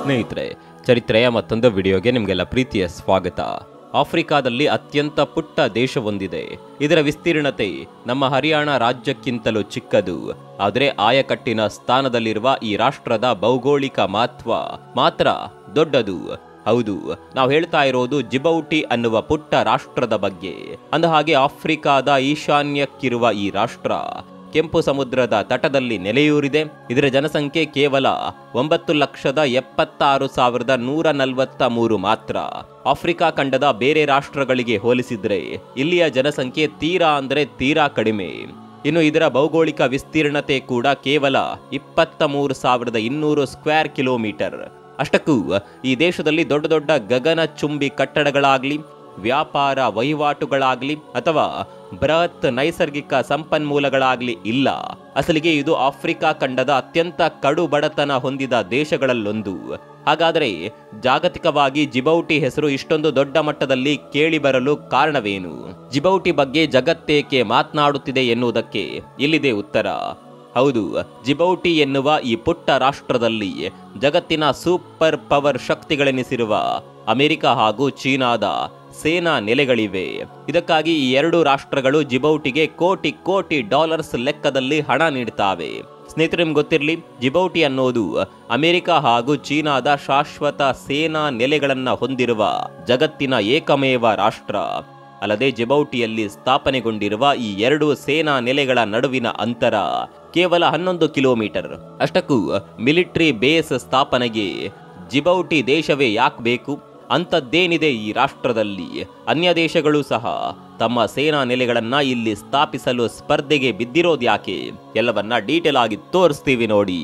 ಸ್ನೇಹಿತರೆ ಚರಿತ್ರೆಯ ಮತ್ತೊಂದು ವಿಡಿಯೋಗೆ ನಿಮಗೆಲ್ಲ ಪ್ರೀತಿಯ ಸ್ವಾಗತ ಆಫ್ರಿಕಾದಲ್ಲಿ ಅತ್ಯಂತ ಪುಟ್ಟ ದೇಶವೊಂದಿದೆ ಇದರ ವಿಸ್ತೀರ್ಣತೆ ನಮ್ಮ ಹರಿಯಾಣ ರಾಜ್ಯಕ್ಕಿಂತಲೂ ಚಿಕ್ಕದು ಆದರೆ ಆಯಕಟ್ಟಿನ ಸ್ಥಾನದಲ್ಲಿರುವ ಈ ರಾಷ್ಟ್ರದ ಭೌಗೋಳಿಕ ಮಹತ್ವ ಮಾತ್ರ ದೊಡ್ಡದು ಹೌದು ನಾವು ಹೇಳ್ತಾ ಇರೋದು ಜಿಬೌಟಿ ಅನ್ನುವ ಪುಟ್ಟ ರಾಷ್ಟ್ರದ ಬಗ್ಗೆ ಅಂದ ಹಾಗೆ ಆಫ್ರಿಕಾದ ಈಶಾನ್ಯಕ್ಕಿರುವ ಈ ರಾಷ್ಟ್ರ ಕೆಂಪು ಸಮುದ್ರದ ತಟದಲ್ಲಿ ನೆಲೆಯೂರಿದೆ ಇದರ ಜನಸಂಖ್ಯೆ ಕೇವಲ ಒಂಬತ್ತು ಲಕ್ಷದ ಎಪ್ಪತ್ತಾರು ಸಾವಿರದ ನೂರ ನಲವತ್ತ ಮೂರು ಮಾತ್ರ ಆಫ್ರಿಕಾ ಖಂಡದ ಬೇರೆ ರಾಷ್ಟ್ರಗಳಿಗೆ ಹೋಲಿಸಿದ್ರೆ ಇಲ್ಲಿಯ ಜನಸಂಖ್ಯೆ ತೀರಾ ಅಂದರೆ ತೀರಾ ಕಡಿಮೆ ಇನ್ನು ಇದರ ಭೌಗೋಳಿಕ ವಿಸ್ತೀರ್ಣತೆ ಕೂಡ ಕೇವಲ ಇಪ್ಪತ್ತ ಮೂರು ಸಾವಿರದ ಇನ್ನೂರು ಸ್ಕ್ವೇರ್ ಕಿಲೋಮೀಟರ್ ಅಷ್ಟಕ್ಕೂ ಈ ದೇಶದಲ್ಲಿ ದೊಡ್ಡ ದೊಡ್ಡ ಗಗನಚುಂಬಿ ಕಟ್ಟಡಗಳಾಗ್ಲಿ ವ್ಯಾಪಾರ ವಹಿವಾಟುಗಳಾಗ್ಲಿ ಅಥವಾ ಬೃಹತ್ ನೈಸರ್ಗಿಕ ಸಂಪನ್ಮೂಲಗಳಾಗ್ಲಿ ಇಲ್ಲ ಅಸಲಿಗೆ ಇದು ಆಫ್ರಿಕಾ ಖಂಡದ ಅತ್ಯಂತ ಕಡು ಬಡತನ ಹೊಂದಿದ ದೇಶಗಳಲ್ಲೊಂದು ಹಾಗಾದರೆ ಜಾಗತಿಕವಾಗಿ ಜಿಬೌಟಿ ಹೆಸರು ಇಷ್ಟೊಂದು ದೊಡ್ಡ ಮಟ್ಟದಲ್ಲಿ ಕೇಳಿಬರಲು ಕಾರಣವೇನು ಜಿಬೌಟಿ ಬಗ್ಗೆ ಜಗತ್ತೇಕೆ ಮಾತನಾಡುತ್ತಿದೆ ಎನ್ನುವುದಕ್ಕೆ ಇಲ್ಲಿದೆ ಉತ್ತರ ಹೌದು ಜಿಬೌಟಿ ಎನ್ನುವ ಈ ಪುಟ್ಟ ರಾಷ್ಟ್ರದಲ್ಲಿ ಜಗತ್ತಿನ ಸೂಪರ್ ಪವರ್ ಶಕ್ತಿಗಳೆನಿಸಿರುವ ಅಮೆರಿಕ ಹಾಗೂ ಚೀನಾದ ಸೇನಾ ನೆಲೆಗಳಿವೆ ಇದಕ್ಕಾಗಿ ಈ ಎರಡು ರಾಷ್ಟ್ರಗಳು ಜಿಬೌಟಿಗೆ ಕೋಟಿ ಕೋಟಿ ಡಾಲರ್ಸ್ ಲೆಕ್ಕದಲ್ಲಿ ಹಣ ನೀಡ್ತಾವೆ ಸ್ನೇಹಿತರೆ ನಿಮ್ಗೆ ಗೊತ್ತಿರಲಿ ಜಿಬೌಟಿ ಅನ್ನೋದು ಅಮೆರಿಕ ಹಾಗೂ ಚೀನಾದ ಶಾಶ್ವತ ಸೇನಾ ನೆಲೆಗಳನ್ನ ಹೊಂದಿರುವ ಜಗತ್ತಿನ ಏಕಮೇವ ರಾಷ್ಟ್ರ ಅಲ್ಲದೆ ಜಿಬೌಟಿಯಲ್ಲಿ ಸ್ಥಾಪನೆಗೊಂಡಿರುವ ಈ ಎರಡು ಸೇನಾ ನೆಲೆಗಳ ನಡುವಿನ ಅಂತರ ಕೇವಲ ಹನ್ನೊಂದು ಕಿಲೋಮೀಟರ್ ಅಷ್ಟಕ್ಕೂ ಮಿಲಿಟರಿ ಬೇಸ್ ಸ್ಥಾಪನೆಗೆ ಜಿಬೌಟಿ ದೇಶವೇ ಯಾಕೆ ಬೇಕು ಅಂಥದ್ದೇನಿದೆ ಈ ರಾಷ್ಟ್ರದಲ್ಲಿ ಅನ್ಯ ದೇಶಗಳು ಸಹ ತಮ್ಮ ಸೇನಾ ನೆಲೆಗಳನ್ನ ಇಲ್ಲಿ ಸ್ಥಾಪಿಸಲು ಸ್ಪರ್ಧೆಗೆ ಬಿದ್ದಿರೋದ್ಯಾಕೆ ಎಲ್ಲವನ್ನ ಡೀಟೇಲ್ ಆಗಿ ತೋರಿಸ್ತೀವಿ ನೋಡಿ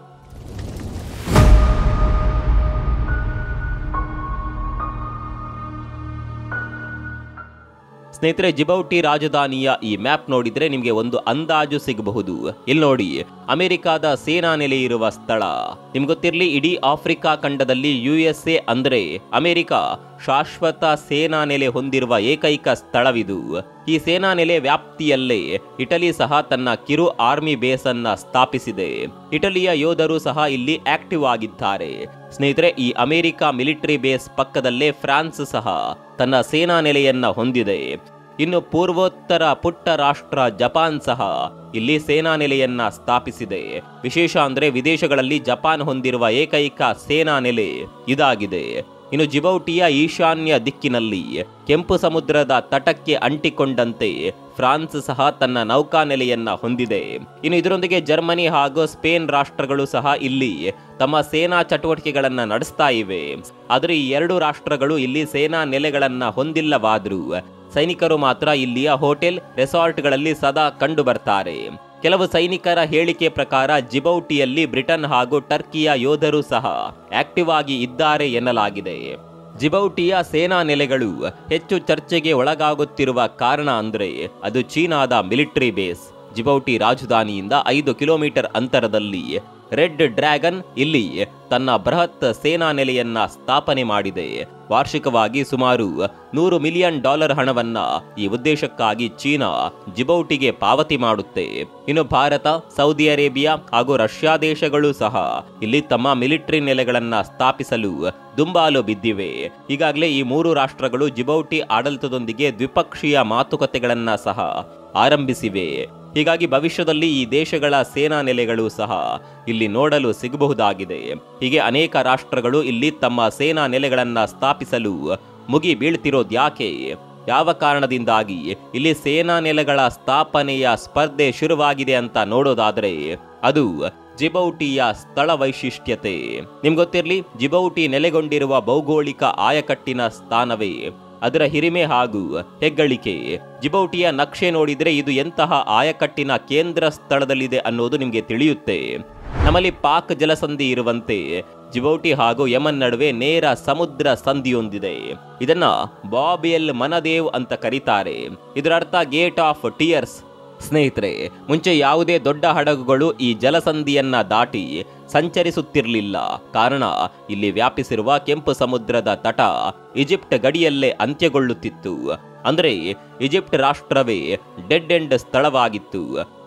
ಸ್ನೇಹಿತರೆ ಜಿಬೌಟಿ ರಾಜಧಾನಿಯ ಈ ಮ್ಯಾಪ್ ನೋಡಿದ್ರೆ ನಿಮಗೆ ಒಂದು ಅಂದಾಜು ಸಿಗಬಹುದು ಇಲ್ಲಿ ನೋಡಿ ಅಮೆರಿಕಾದ ಸೇನಾ ನೆಲೆ ಇರುವ ಸ್ಥಳ ನಿಮ್ಗೆ ಗೊತ್ತಿರಲಿ ಇಡೀ ಆಫ್ರಿಕಾ ಖಂಡದಲ್ಲಿ ಯು ಎಸ್ ಎ ಅಂದ್ರೆ ಅಮೆರಿಕ ಶಾಶ್ವತ ಸೇನಾ ನೆಲೆ ಹೊಂದಿರುವ ಏಕೈಕ ಸ್ಥಳವಿದು ಈ ಸೇನಾ ನೆಲೆ ವ್ಯಾಪ್ತಿಯಲ್ಲೇ ಇಟಲಿ ಸಹ ತನ್ನ ಕಿರು ಆರ್ಮಿ ಬೇಸ್ ಅನ್ನ ಸ್ಥಾಪಿಸಿದೆ ಇಟಲಿಯ ಯೋಧರು ಸಹ ಇಲ್ಲಿ ಆಕ್ಟಿವ್ ಆಗಿದ್ದಾರೆ ಸ್ನೇಹಿತರೆ ಈ ಅಮೆರಿಕ ಮಿಲಿಟರಿ ಬೇಸ್ ಪಕ್ಕದಲ್ಲೇ ಫ್ರಾನ್ಸ್ ಸಹ ತನ್ನ ಸೇನಾ ನೆಲೆಯನ್ನ ಹೊಂದಿದೆ ಇನ್ನು ಪೂರ್ವೋತ್ತರ ಪುಟ್ಟ ರಾಷ್ಟ್ರ ಜಪಾನ್ ಸಹ ಇಲ್ಲಿ ಸೇನಾ ನೆಲೆಯನ್ನ ಸ್ಥಾಪಿಸಿದೆ ವಿಶೇಷ ಅಂದ್ರೆ ವಿದೇಶಗಳಲ್ಲಿ ಜಪಾನ್ ಹೊಂದಿರುವ ಏಕೈಕ ಸೇನಾ ನೆಲೆ ಇದಾಗಿದೆ ಇನ್ನು ಜಿಬೌಟಿಯ ಈಶಾನ್ಯ ದಿಕ್ಕಿನಲ್ಲಿ ಕೆಂಪು ಸಮುದ್ರದ ತಟಕ್ಕೆ ಅಂಟಿಕೊಂಡಂತೆ ಫ್ರಾನ್ಸ್ ಸಹ ತನ್ನ ನೌಕಾನೆಲೆಯನ್ನ ಹೊಂದಿದೆ ಇನ್ನು ಇದರೊಂದಿಗೆ ಜರ್ಮನಿ ಹಾಗೂ ಸ್ಪೇನ್ ರಾಷ್ಟ್ರಗಳು ಸಹ ಇಲ್ಲಿ ತಮ್ಮ ಸೇನಾ ಚಟುವಟಿಕೆಗಳನ್ನ ನಡೆಸ್ತಾ ಇವೆ ಆದರೆ ಈ ಎರಡು ರಾಷ್ಟ್ರಗಳು ಇಲ್ಲಿ ಸೇನಾ ನೆಲೆಗಳನ್ನ ಹೊಂದಿಲ್ಲವಾದ್ರೂ ಸೈನಿಕರು ಮಾತ್ರ ಇಲ್ಲಿಯ ಹೋಟೆಲ್ ರೆಸಾರ್ಟ್ಗಳಲ್ಲಿ ಸದಾ ಕಂಡು ಬರ್ತಾರೆ ಕೆಲವು ಸೈನಿಕರ ಹೇಳಿಕೆ ಪ್ರಕಾರ ಜಿಬೌಟಿಯಲ್ಲಿ ಬ್ರಿಟನ್ ಹಾಗೂ ಟರ್ಕಿಯ ಯೋಧರು ಸಹ ಆಕ್ಟಿವ್ ಆಗಿ ಇದ್ದಾರೆ ಎನ್ನಲಾಗಿದೆ ಜಿಬೌಟಿಯ ಸೇನಾ ನೆಲೆಗಳು ಹೆಚ್ಚು ಚರ್ಚೆಗೆ ಒಳಗಾಗುತ್ತಿರುವ ಕಾರಣ ಅಂದ್ರೆ ಅದು ಚೀನಾದ ಮಿಲಿಟರಿ ಬೇಸ್ ಜಿಬೌಟಿ ರಾಜಧಾನಿಯಿಂದ ಐದು ಕಿಲೋಮೀಟರ್ ಅಂತರದಲ್ಲಿ ರೆಡ್ ಡ್ರ್ಯಾಗನ್ ಇಲ್ಲಿ ತನ್ನ ಬೃಹತ್ ಸೇನಾ ನೆಲೆಯನ್ನ ಸ್ಥಾಪನೆ ಮಾಡಿದೆ ವಾರ್ಷಿಕವಾಗಿ ಸುಮಾರು ನೂರು ಮಿಲಿಯನ್ ಡಾಲರ್ ಹಣವನ್ನ ಈ ಉದ್ದೇಶಕ್ಕಾಗಿ ಚೀನಾ ಜಿಬೌಟಿಗೆ ಪಾವತಿ ಮಾಡುತ್ತೆ ಇನ್ನು ಭಾರತ ಸೌದಿ ಅರೇಬಿಯಾ ಹಾಗೂ ರಷ್ಯಾ ದೇಶಗಳು ಸಹ ಇಲ್ಲಿ ತಮ್ಮ ಮಿಲಿಟರಿ ನೆಲೆಗಳನ್ನ ಸ್ಥಾಪಿಸಲು ದುಂಬಾಲು ಬಿದ್ದಿವೆ ಈಗಾಗಲೇ ಈ ಮೂರು ರಾಷ್ಟ್ರಗಳು ಜಿಬೌಟಿ ಆಡಳಿತದೊಂದಿಗೆ ದ್ವಿಪಕ್ಷೀಯ ಮಾತುಕತೆಗಳನ್ನ ಸಹ ಆರಂಭಿಸಿವೆ ಹೀಗಾಗಿ ಭವಿಷ್ಯದಲ್ಲಿ ಈ ದೇಶಗಳ ಸೇನಾ ನೆಲೆಗಳು ಸಹ ಇಲ್ಲಿ ನೋಡಲು ಸಿಗಬಹುದಾಗಿದೆ ಹೀಗೆ ಅನೇಕ ರಾಷ್ಟ್ರಗಳು ಇಲ್ಲಿ ತಮ್ಮ ಸೇನಾ ನೆಲೆಗಳನ್ನ ಸ್ಥಾಪಿಸಲು ಮುಗಿ ಬೀಳ್ತಿರೋದ್ಯಾಕೆ ಯಾವ ಕಾರಣದಿಂದಾಗಿ ಇಲ್ಲಿ ಸೇನಾ ನೆಲೆಗಳ ಸ್ಥಾಪನೆಯ ಸ್ಪರ್ಧೆ ಶುರುವಾಗಿದೆ ಅಂತ ನೋಡೋದಾದ್ರೆ ಅದು ಜಿಬೌಟಿಯ ಸ್ಥಳ ವೈಶಿಷ್ಟ್ಯತೆ ನಿಮ್ಗೆ ಗೊತ್ತಿರಲಿ ಜಿಬೌಟಿ ನೆಲೆಗೊಂಡಿರುವ ಭೌಗೋಳಿಕ ಆಯಕಟ್ಟಿನ ಸ್ಥಾನವೇ ಅದರ ಹಿರಿಮೆ ಹಾಗೂ ಹೆಗ್ಗಳಿಕೆ ಜಿಬೌಟಿಯ ನಕ್ಷೆ ನೋಡಿದ್ರೆ ಇದು ಎಂತಹ ಆಯಕಟ್ಟಿನ ಕೇಂದ್ರ ಸ್ಥಳದಲ್ಲಿದೆ ಅನ್ನೋದು ನಿಮಗೆ ತಿಳಿಯುತ್ತೆ ನಮ್ಮಲ್ಲಿ ಪಾಕ್ ಜಲಸಂಧಿ ಇರುವಂತೆ ಜಿಬೌಟಿ ಹಾಗೂ ಯಮನ್ ನಡುವೆ ನೇರ ಸಮುದ್ರ ಸಂಧಿಯೊಂದಿದೆ ಇದನ್ನ ಬಾಬಿಯಲ್ ಮನದೇವ್ ಅಂತ ಕರೀತಾರೆ ಇದರ ಅರ್ಥ ಗೇಟ್ ಆಫ್ ಟಿಯರ್ಸ್ ಸ್ನೇಹಿತರೆ ಮುಂಚೆ ಯಾವುದೇ ದೊಡ್ಡ ಹಡಗುಗಳು ಈ ಜಲಸಂಧಿಯನ್ನ ದಾಟಿ ಸಂಚರಿಸುತ್ತಿರಲಿಲ್ಲ ಕಾರಣ ಇಲ್ಲಿ ವ್ಯಾಪಿಸಿರುವ ಕೆಂಪು ಸಮುದ್ರದ ತಟ ಈಜಿಪ್ಟ್ ಗಡಿಯಲ್ಲೇ ಅಂತ್ಯಗೊಳ್ಳುತ್ತಿತ್ತು ಅಂದ್ರೆ ಈಜಿಪ್ಟ್ ರಾಷ್ಟ್ರವೇ ಡೆಡ್ ಎಂಡ್ ಸ್ಥಳವಾಗಿತ್ತು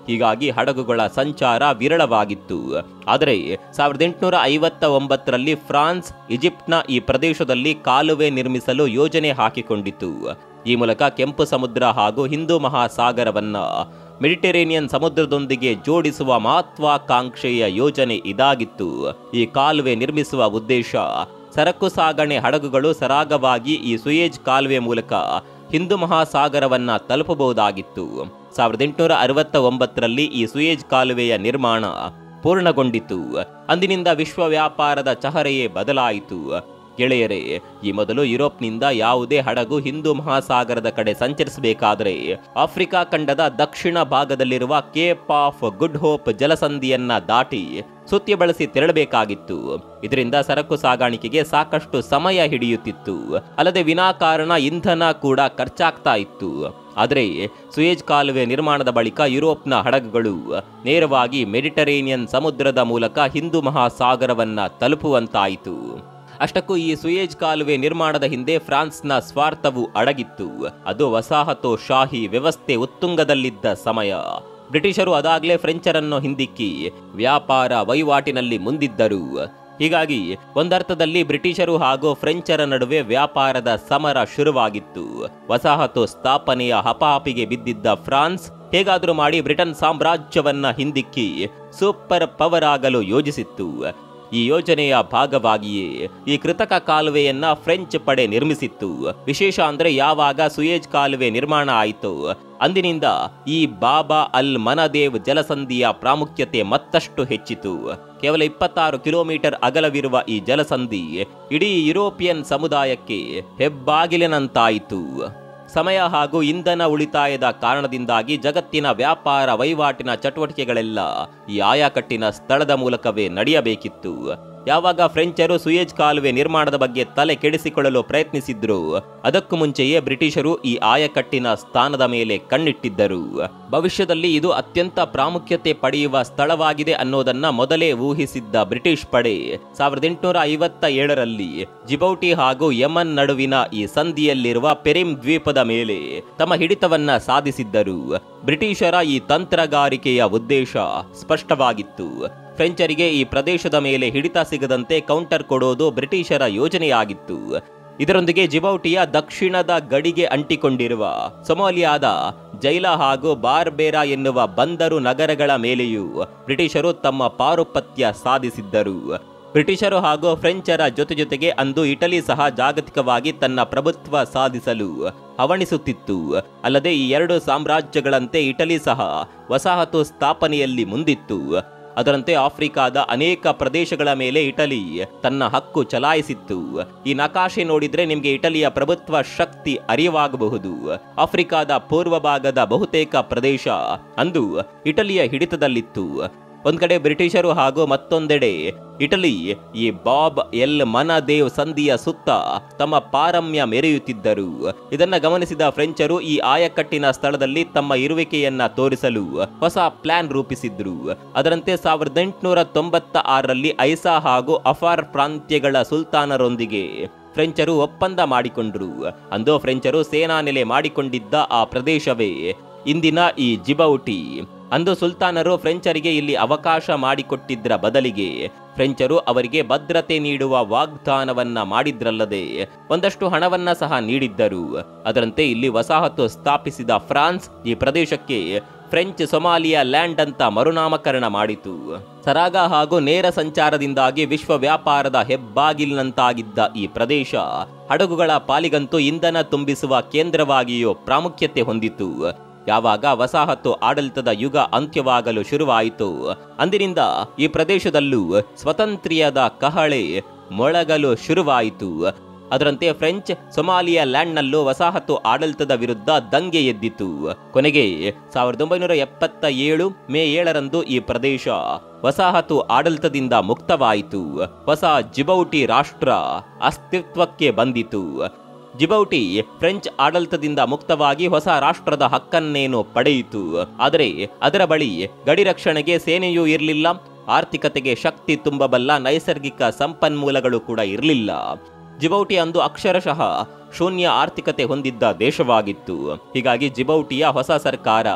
ಹೀಗಾಗಿ ಹಡಗುಗಳ ಸಂಚಾರ ವಿರಳವಾಗಿತ್ತು ಆದರೆ ಸಾವಿರದ ಎಂಟುನೂರ ಐವತ್ತ ಒಂಬತ್ತರಲ್ಲಿ ಫ್ರಾನ್ಸ್ ಈಜಿಪ್ಟ್ನ ಈ ಪ್ರದೇಶದಲ್ಲಿ ಕಾಲುವೆ ನಿರ್ಮಿಸಲು ಯೋಜನೆ ಹಾಕಿಕೊಂಡಿತು ಈ ಮೂಲಕ ಕೆಂಪು ಸಮುದ್ರ ಹಾಗೂ ಹಿಂದೂ ಮಹಾಸಾಗರವನ್ನ ಮೆಡಿಟರೇನಿಯನ್ ಸಮುದ್ರದೊಂದಿಗೆ ಜೋಡಿಸುವ ಮಹತ್ವಾಕಾಂಕ್ಷೆಯ ಯೋಜನೆ ಇದಾಗಿತ್ತು ಈ ಕಾಲುವೆ ನಿರ್ಮಿಸುವ ಉದ್ದೇಶ ಸರಕು ಸಾಗಣೆ ಹಡಗುಗಳು ಸರಾಗವಾಗಿ ಈ ಸುಯೇಜ್ ಕಾಲುವೆ ಮೂಲಕ ಹಿಂದೂ ಮಹಾಸಾಗರವನ್ನ ತಲುಪಬಹುದಾಗಿತ್ತು ಸಾವಿರದ ಎಂಟುನೂರ ಅರವತ್ತ ಒಂಬತ್ತರಲ್ಲಿ ಈ ಸುಯೇಜ್ ಕಾಲುವೆಯ ನಿರ್ಮಾಣ ಪೂರ್ಣಗೊಂಡಿತು ಅಂದಿನಿಂದ ವಿಶ್ವ ವ್ಯಾಪಾರದ ಚಹರೆಯೇ ಬದಲಾಯಿತು ಗೆಳೆಯರೇ ಈ ಮೊದಲು ಯುರೋಪ್ನಿಂದ ಯಾವುದೇ ಹಡಗು ಹಿಂದೂ ಮಹಾಸಾಗರದ ಕಡೆ ಸಂಚರಿಸಬೇಕಾದರೆ ಆಫ್ರಿಕಾ ಖಂಡದ ದಕ್ಷಿಣ ಭಾಗದಲ್ಲಿರುವ ಕೇಪ್ ಆಫ್ ಗುಡ್ ಹೋಪ್ ಜಲಸಂಧಿಯನ್ನ ದಾಟಿ ಸುತ್ತಿ ಬಳಸಿ ತೆರಳಬೇಕಾಗಿತ್ತು ಇದರಿಂದ ಸರಕು ಸಾಗಾಣಿಕೆಗೆ ಸಾಕಷ್ಟು ಸಮಯ ಹಿಡಿಯುತ್ತಿತ್ತು ಅಲ್ಲದೆ ವಿನಾಕಾರಣ ಇಂಧನ ಕೂಡ ಖರ್ಚಾಗ್ತಾ ಇತ್ತು ಆದರೆ ಸುಯೇಜ್ ಕಾಲುವೆ ನಿರ್ಮಾಣದ ಬಳಿಕ ಯುರೋಪ್ನ ಹಡಗುಗಳು ನೇರವಾಗಿ ಮೆಡಿಟರೇನಿಯನ್ ಸಮುದ್ರದ ಮೂಲಕ ಹಿಂದೂ ಮಹಾಸಾಗರವನ್ನ ತಲುಪುವಂತಾಯಿತು ಅಷ್ಟಕ್ಕೂ ಈ ಸುಯೇಜ್ ಕಾಲುವೆ ನಿರ್ಮಾಣದ ಹಿಂದೆ ಫ್ರಾನ್ಸ್ನ ಸ್ವಾರ್ಥವು ಅಡಗಿತ್ತು ಅದು ವಸಾಹತು ಶಾಹಿ ವ್ಯವಸ್ಥೆ ಉತ್ತುಂಗದಲ್ಲಿದ್ದ ಸಮಯ ಬ್ರಿಟಿಷರು ಅದಾಗಲೇ ಫ್ರೆಂಚರನ್ನು ಹಿಂದಿಕ್ಕಿ ವ್ಯಾಪಾರ ವಹಿವಾಟಿನಲ್ಲಿ ಮುಂದಿದ್ದರು ಹೀಗಾಗಿ ಒಂದರ್ಥದಲ್ಲಿ ಬ್ರಿಟಿಷರು ಹಾಗೂ ಫ್ರೆಂಚರ ನಡುವೆ ವ್ಯಾಪಾರದ ಸಮರ ಶುರುವಾಗಿತ್ತು ವಸಾಹತು ಸ್ಥಾಪನೆಯ ಹಪಾಪಿಗೆ ಬಿದ್ದಿದ್ದ ಫ್ರಾನ್ಸ್ ಹೇಗಾದರೂ ಮಾಡಿ ಬ್ರಿಟನ್ ಸಾಮ್ರಾಜ್ಯವನ್ನ ಹಿಂದಿಕ್ಕಿ ಸೂಪರ್ ಪವರ್ ಆಗಲು ಯೋಜಿಸಿತ್ತು ಈ ಯೋಜನೆಯ ಭಾಗವಾಗಿಯೇ ಈ ಕೃತಕ ಕಾಲುವೆಯನ್ನ ಫ್ರೆಂಚ್ ಪಡೆ ನಿರ್ಮಿಸಿತ್ತು ವಿಶೇಷ ಅಂದ್ರೆ ಯಾವಾಗ ಸುಯೇಜ್ ಕಾಲುವೆ ನಿರ್ಮಾಣ ಆಯಿತು ಅಂದಿನಿಂದ ಈ ಬಾಬಾ ಅಲ್ ಮನದೇವ್ ಜಲಸಂಧಿಯ ಪ್ರಾಮುಖ್ಯತೆ ಮತ್ತಷ್ಟು ಹೆಚ್ಚಿತು ಕೇವಲ ಇಪ್ಪತ್ತಾರು ಕಿಲೋಮೀಟರ್ ಅಗಲವಿರುವ ಈ ಜಲಸಂಧಿ ಇಡೀ ಯುರೋಪಿಯನ್ ಸಮುದಾಯಕ್ಕೆ ಹೆಬ್ಬಾಗಿಲಿನಂತಾಯಿತು ಸಮಯ ಹಾಗೂ ಇಂಧನ ಉಳಿತಾಯದ ಕಾರಣದಿಂದಾಗಿ ಜಗತ್ತಿನ ವ್ಯಾಪಾರ ವಹಿವಾಟಿನ ಚಟುವಟಿಕೆಗಳೆಲ್ಲ ಈ ಆಯಾಕಟ್ಟಿನ ಸ್ಥಳದ ಮೂಲಕವೇ ನಡೆಯಬೇಕಿತ್ತು ಯಾವಾಗ ಫ್ರೆಂಚರು ಸುಯೇಜ್ ಕಾಲುವೆ ನಿರ್ಮಾಣದ ಬಗ್ಗೆ ತಲೆ ಕೆಡಿಸಿಕೊಳ್ಳಲು ಪ್ರಯತ್ನಿಸಿದ್ರು ಅದಕ್ಕೂ ಮುಂಚೆಯೇ ಬ್ರಿಟಿಷರು ಈ ಆಯಕಟ್ಟಿನ ಸ್ಥಾನದ ಮೇಲೆ ಕಣ್ಣಿಟ್ಟಿದ್ದರು ಭವಿಷ್ಯದಲ್ಲಿ ಇದು ಅತ್ಯಂತ ಪ್ರಾಮುಖ್ಯತೆ ಪಡೆಯುವ ಸ್ಥಳವಾಗಿದೆ ಅನ್ನೋದನ್ನ ಮೊದಲೇ ಊಹಿಸಿದ್ದ ಬ್ರಿಟಿಷ್ ಪಡೆ ಸಾವಿರದ ಎಂಟುನೂರ ಐವತ್ತ ಏಳರಲ್ಲಿ ಜಿಬೌಟಿ ಹಾಗೂ ಯಮನ್ ನಡುವಿನ ಈ ಸಂಧಿಯಲ್ಲಿರುವ ಪೆರಿಮ್ ದ್ವೀಪದ ಮೇಲೆ ತಮ್ಮ ಹಿಡಿತವನ್ನ ಸಾಧಿಸಿದ್ದರು ಬ್ರಿಟಿಷರ ಈ ತಂತ್ರಗಾರಿಕೆಯ ಉದ್ದೇಶ ಸ್ಪಷ್ಟವಾಗಿತ್ತು ಫ್ರೆಂಚರಿಗೆ ಈ ಪ್ರದೇಶದ ಮೇಲೆ ಹಿಡಿತ ಸಿಗದಂತೆ ಕೌಂಟರ್ ಕೊಡೋದು ಬ್ರಿಟಿಷರ ಯೋಜನೆಯಾಗಿತ್ತು ಇದರೊಂದಿಗೆ ಜಿಬೌಟಿಯ ದಕ್ಷಿಣದ ಗಡಿಗೆ ಅಂಟಿಕೊಂಡಿರುವ ಸೊಮಾಲಿಯಾದ ಜೈಲ ಹಾಗೂ ಬಾರ್ಬೇರಾ ಎನ್ನುವ ಬಂದರು ನಗರಗಳ ಮೇಲೆಯೂ ಬ್ರಿಟಿಷರು ತಮ್ಮ ಪಾರುಪತ್ಯ ಸಾಧಿಸಿದ್ದರು ಬ್ರಿಟಿಷರು ಹಾಗೂ ಫ್ರೆಂಚರ ಜೊತೆ ಜೊತೆಗೆ ಅಂದು ಇಟಲಿ ಸಹ ಜಾಗತಿಕವಾಗಿ ತನ್ನ ಪ್ರಭುತ್ವ ಸಾಧಿಸಲು ಹವಣಿಸುತ್ತಿತ್ತು ಅಲ್ಲದೆ ಈ ಎರಡು ಸಾಮ್ರಾಜ್ಯಗಳಂತೆ ಇಟಲಿ ಸಹ ವಸಾಹತು ಸ್ಥಾಪನೆಯಲ್ಲಿ ಮುಂದಿತ್ತು ಅದರಂತೆ ಆಫ್ರಿಕಾದ ಅನೇಕ ಪ್ರದೇಶಗಳ ಮೇಲೆ ಇಟಲಿ ತನ್ನ ಹಕ್ಕು ಚಲಾಯಿಸಿತ್ತು ಈ ನಕಾಶೆ ನೋಡಿದ್ರೆ ನಿಮಗೆ ಇಟಲಿಯ ಪ್ರಭುತ್ವ ಶಕ್ತಿ ಅರಿವಾಗಬಹುದು ಆಫ್ರಿಕಾದ ಪೂರ್ವ ಭಾಗದ ಬಹುತೇಕ ಪ್ರದೇಶ ಅಂದು ಇಟಲಿಯ ಹಿಡಿತದಲ್ಲಿತ್ತು ಒಂದ್ ಕಡೆ ಬ್ರಿಟಿಷರು ಹಾಗೂ ಮತ್ತೊಂದೆಡೆ ಇಟಲಿ ಈ ಬಾಬ್ ಎಲ್ ಮನದೇವ್ ಸಂಧಿಯ ಸುತ್ತ ತಮ್ಮ ಪಾರಮ್ಯ ಮೆರೆಯುತ್ತಿದ್ದರು ಇದನ್ನ ಗಮನಿಸಿದ ಫ್ರೆಂಚರು ಈ ಆಯಕಟ್ಟಿನ ಸ್ಥಳದಲ್ಲಿ ತಮ್ಮ ಇರುವಿಕೆಯನ್ನ ತೋರಿಸಲು ಹೊಸ ಪ್ಲಾನ್ ರೂಪಿಸಿದ್ರು ಅದರಂತೆ ಸಾವಿರದ ಎಂಟುನೂರ ತೊಂಬತ್ತ ಆರರಲ್ಲಿ ಐಸಾ ಹಾಗೂ ಅಫಾರ್ ಪ್ರಾಂತ್ಯಗಳ ಸುಲ್ತಾನರೊಂದಿಗೆ ಫ್ರೆಂಚರು ಒಪ್ಪಂದ ಮಾಡಿಕೊಂಡ್ರು ಅಂದು ಫ್ರೆಂಚರು ಸೇನಾ ನೆಲೆ ಮಾಡಿಕೊಂಡಿದ್ದ ಆ ಪ್ರದೇಶವೇ ಇಂದಿನ ಈ ಜಿಬೌಟಿ ಅಂದು ಸುಲ್ತಾನರು ಫ್ರೆಂಚರಿಗೆ ಇಲ್ಲಿ ಅವಕಾಶ ಮಾಡಿಕೊಟ್ಟಿದ್ದರ ಬದಲಿಗೆ ಫ್ರೆಂಚರು ಅವರಿಗೆ ಭದ್ರತೆ ನೀಡುವ ವಾಗ್ದಾನವನ್ನ ಮಾಡಿದ್ರಲ್ಲದೆ ಒಂದಷ್ಟು ಹಣವನ್ನ ಸಹ ನೀಡಿದ್ದರು ಅದರಂತೆ ಇಲ್ಲಿ ವಸಾಹತು ಸ್ಥಾಪಿಸಿದ ಫ್ರಾನ್ಸ್ ಈ ಪ್ರದೇಶಕ್ಕೆ ಫ್ರೆಂಚ್ ಸೊಮಾಲಿಯಾ ಲ್ಯಾಂಡ್ ಅಂತ ಮರುನಾಮಕರಣ ಮಾಡಿತು ಸರಾಗ ಹಾಗೂ ನೇರ ಸಂಚಾರದಿಂದಾಗಿ ವಿಶ್ವ ವ್ಯಾಪಾರದ ಹೆಬ್ಬಾಗಿಲಿನಂತಾಗಿದ್ದ ಈ ಪ್ರದೇಶ ಹಡಗುಗಳ ಪಾಲಿಗಂತೂ ಇಂಧನ ತುಂಬಿಸುವ ಕೇಂದ್ರವಾಗಿಯೂ ಪ್ರಾಮುಖ್ಯತೆ ಹೊಂದಿತು ಯಾವಾಗ ವಸಾಹತು ಆಡಳಿತದ ಯುಗ ಅಂತ್ಯವಾಗಲು ಶುರುವಾಯಿತು ಅಂದಿನಿಂದ ಈ ಪ್ರದೇಶದಲ್ಲೂ ಸ್ವತಂತ್ರ್ಯದ ಕಹಳೆ ಮೊಳಗಲು ಶುರುವಾಯಿತು ಅದರಂತೆ ಫ್ರೆಂಚ್ ಸೊಮಾಲಿಯಾ ಲ್ಯಾಂಡ್ನಲ್ಲೂ ವಸಾಹತು ಆಡಳಿತದ ವಿರುದ್ಧ ದಂಗೆ ಎದ್ದಿತು ಕೊನೆಗೆ ಸಾವಿರದ ಒಂಬೈನೂರ ಎಪ್ಪತ್ತ ಏಳು ಮೇ ಏಳರಂದು ಈ ಪ್ರದೇಶ ವಸಾಹತು ಆಡಳಿತದಿಂದ ಮುಕ್ತವಾಯಿತು ಹೊಸ ಜಿಬೌಟಿ ರಾಷ್ಟ್ರ ಅಸ್ತಿತ್ವಕ್ಕೆ ಬಂದಿತು ಜಿಬೌಟಿ ಫ್ರೆಂಚ್ ಆಡಳಿತದಿಂದ ಮುಕ್ತವಾಗಿ ಹೊಸ ರಾಷ್ಟ್ರದ ಹಕ್ಕನ್ನೇನು ಪಡೆಯಿತು ಆದರೆ ಅದರ ಬಳಿ ಗಡಿ ರಕ್ಷಣೆಗೆ ಸೇನೆಯೂ ಇರಲಿಲ್ಲ ಆರ್ಥಿಕತೆಗೆ ಶಕ್ತಿ ತುಂಬಬಲ್ಲ ನೈಸರ್ಗಿಕ ಸಂಪನ್ಮೂಲಗಳು ಕೂಡ ಇರಲಿಲ್ಲ ಜಿಬೌಟಿ ಅಂದು ಅಕ್ಷರಶಃ ಶೂನ್ಯ ಆರ್ಥಿಕತೆ ಹೊಂದಿದ್ದ ದೇಶವಾಗಿತ್ತು ಹೀಗಾಗಿ ಜಿಬೌಟಿಯ ಹೊಸ ಸರ್ಕಾರ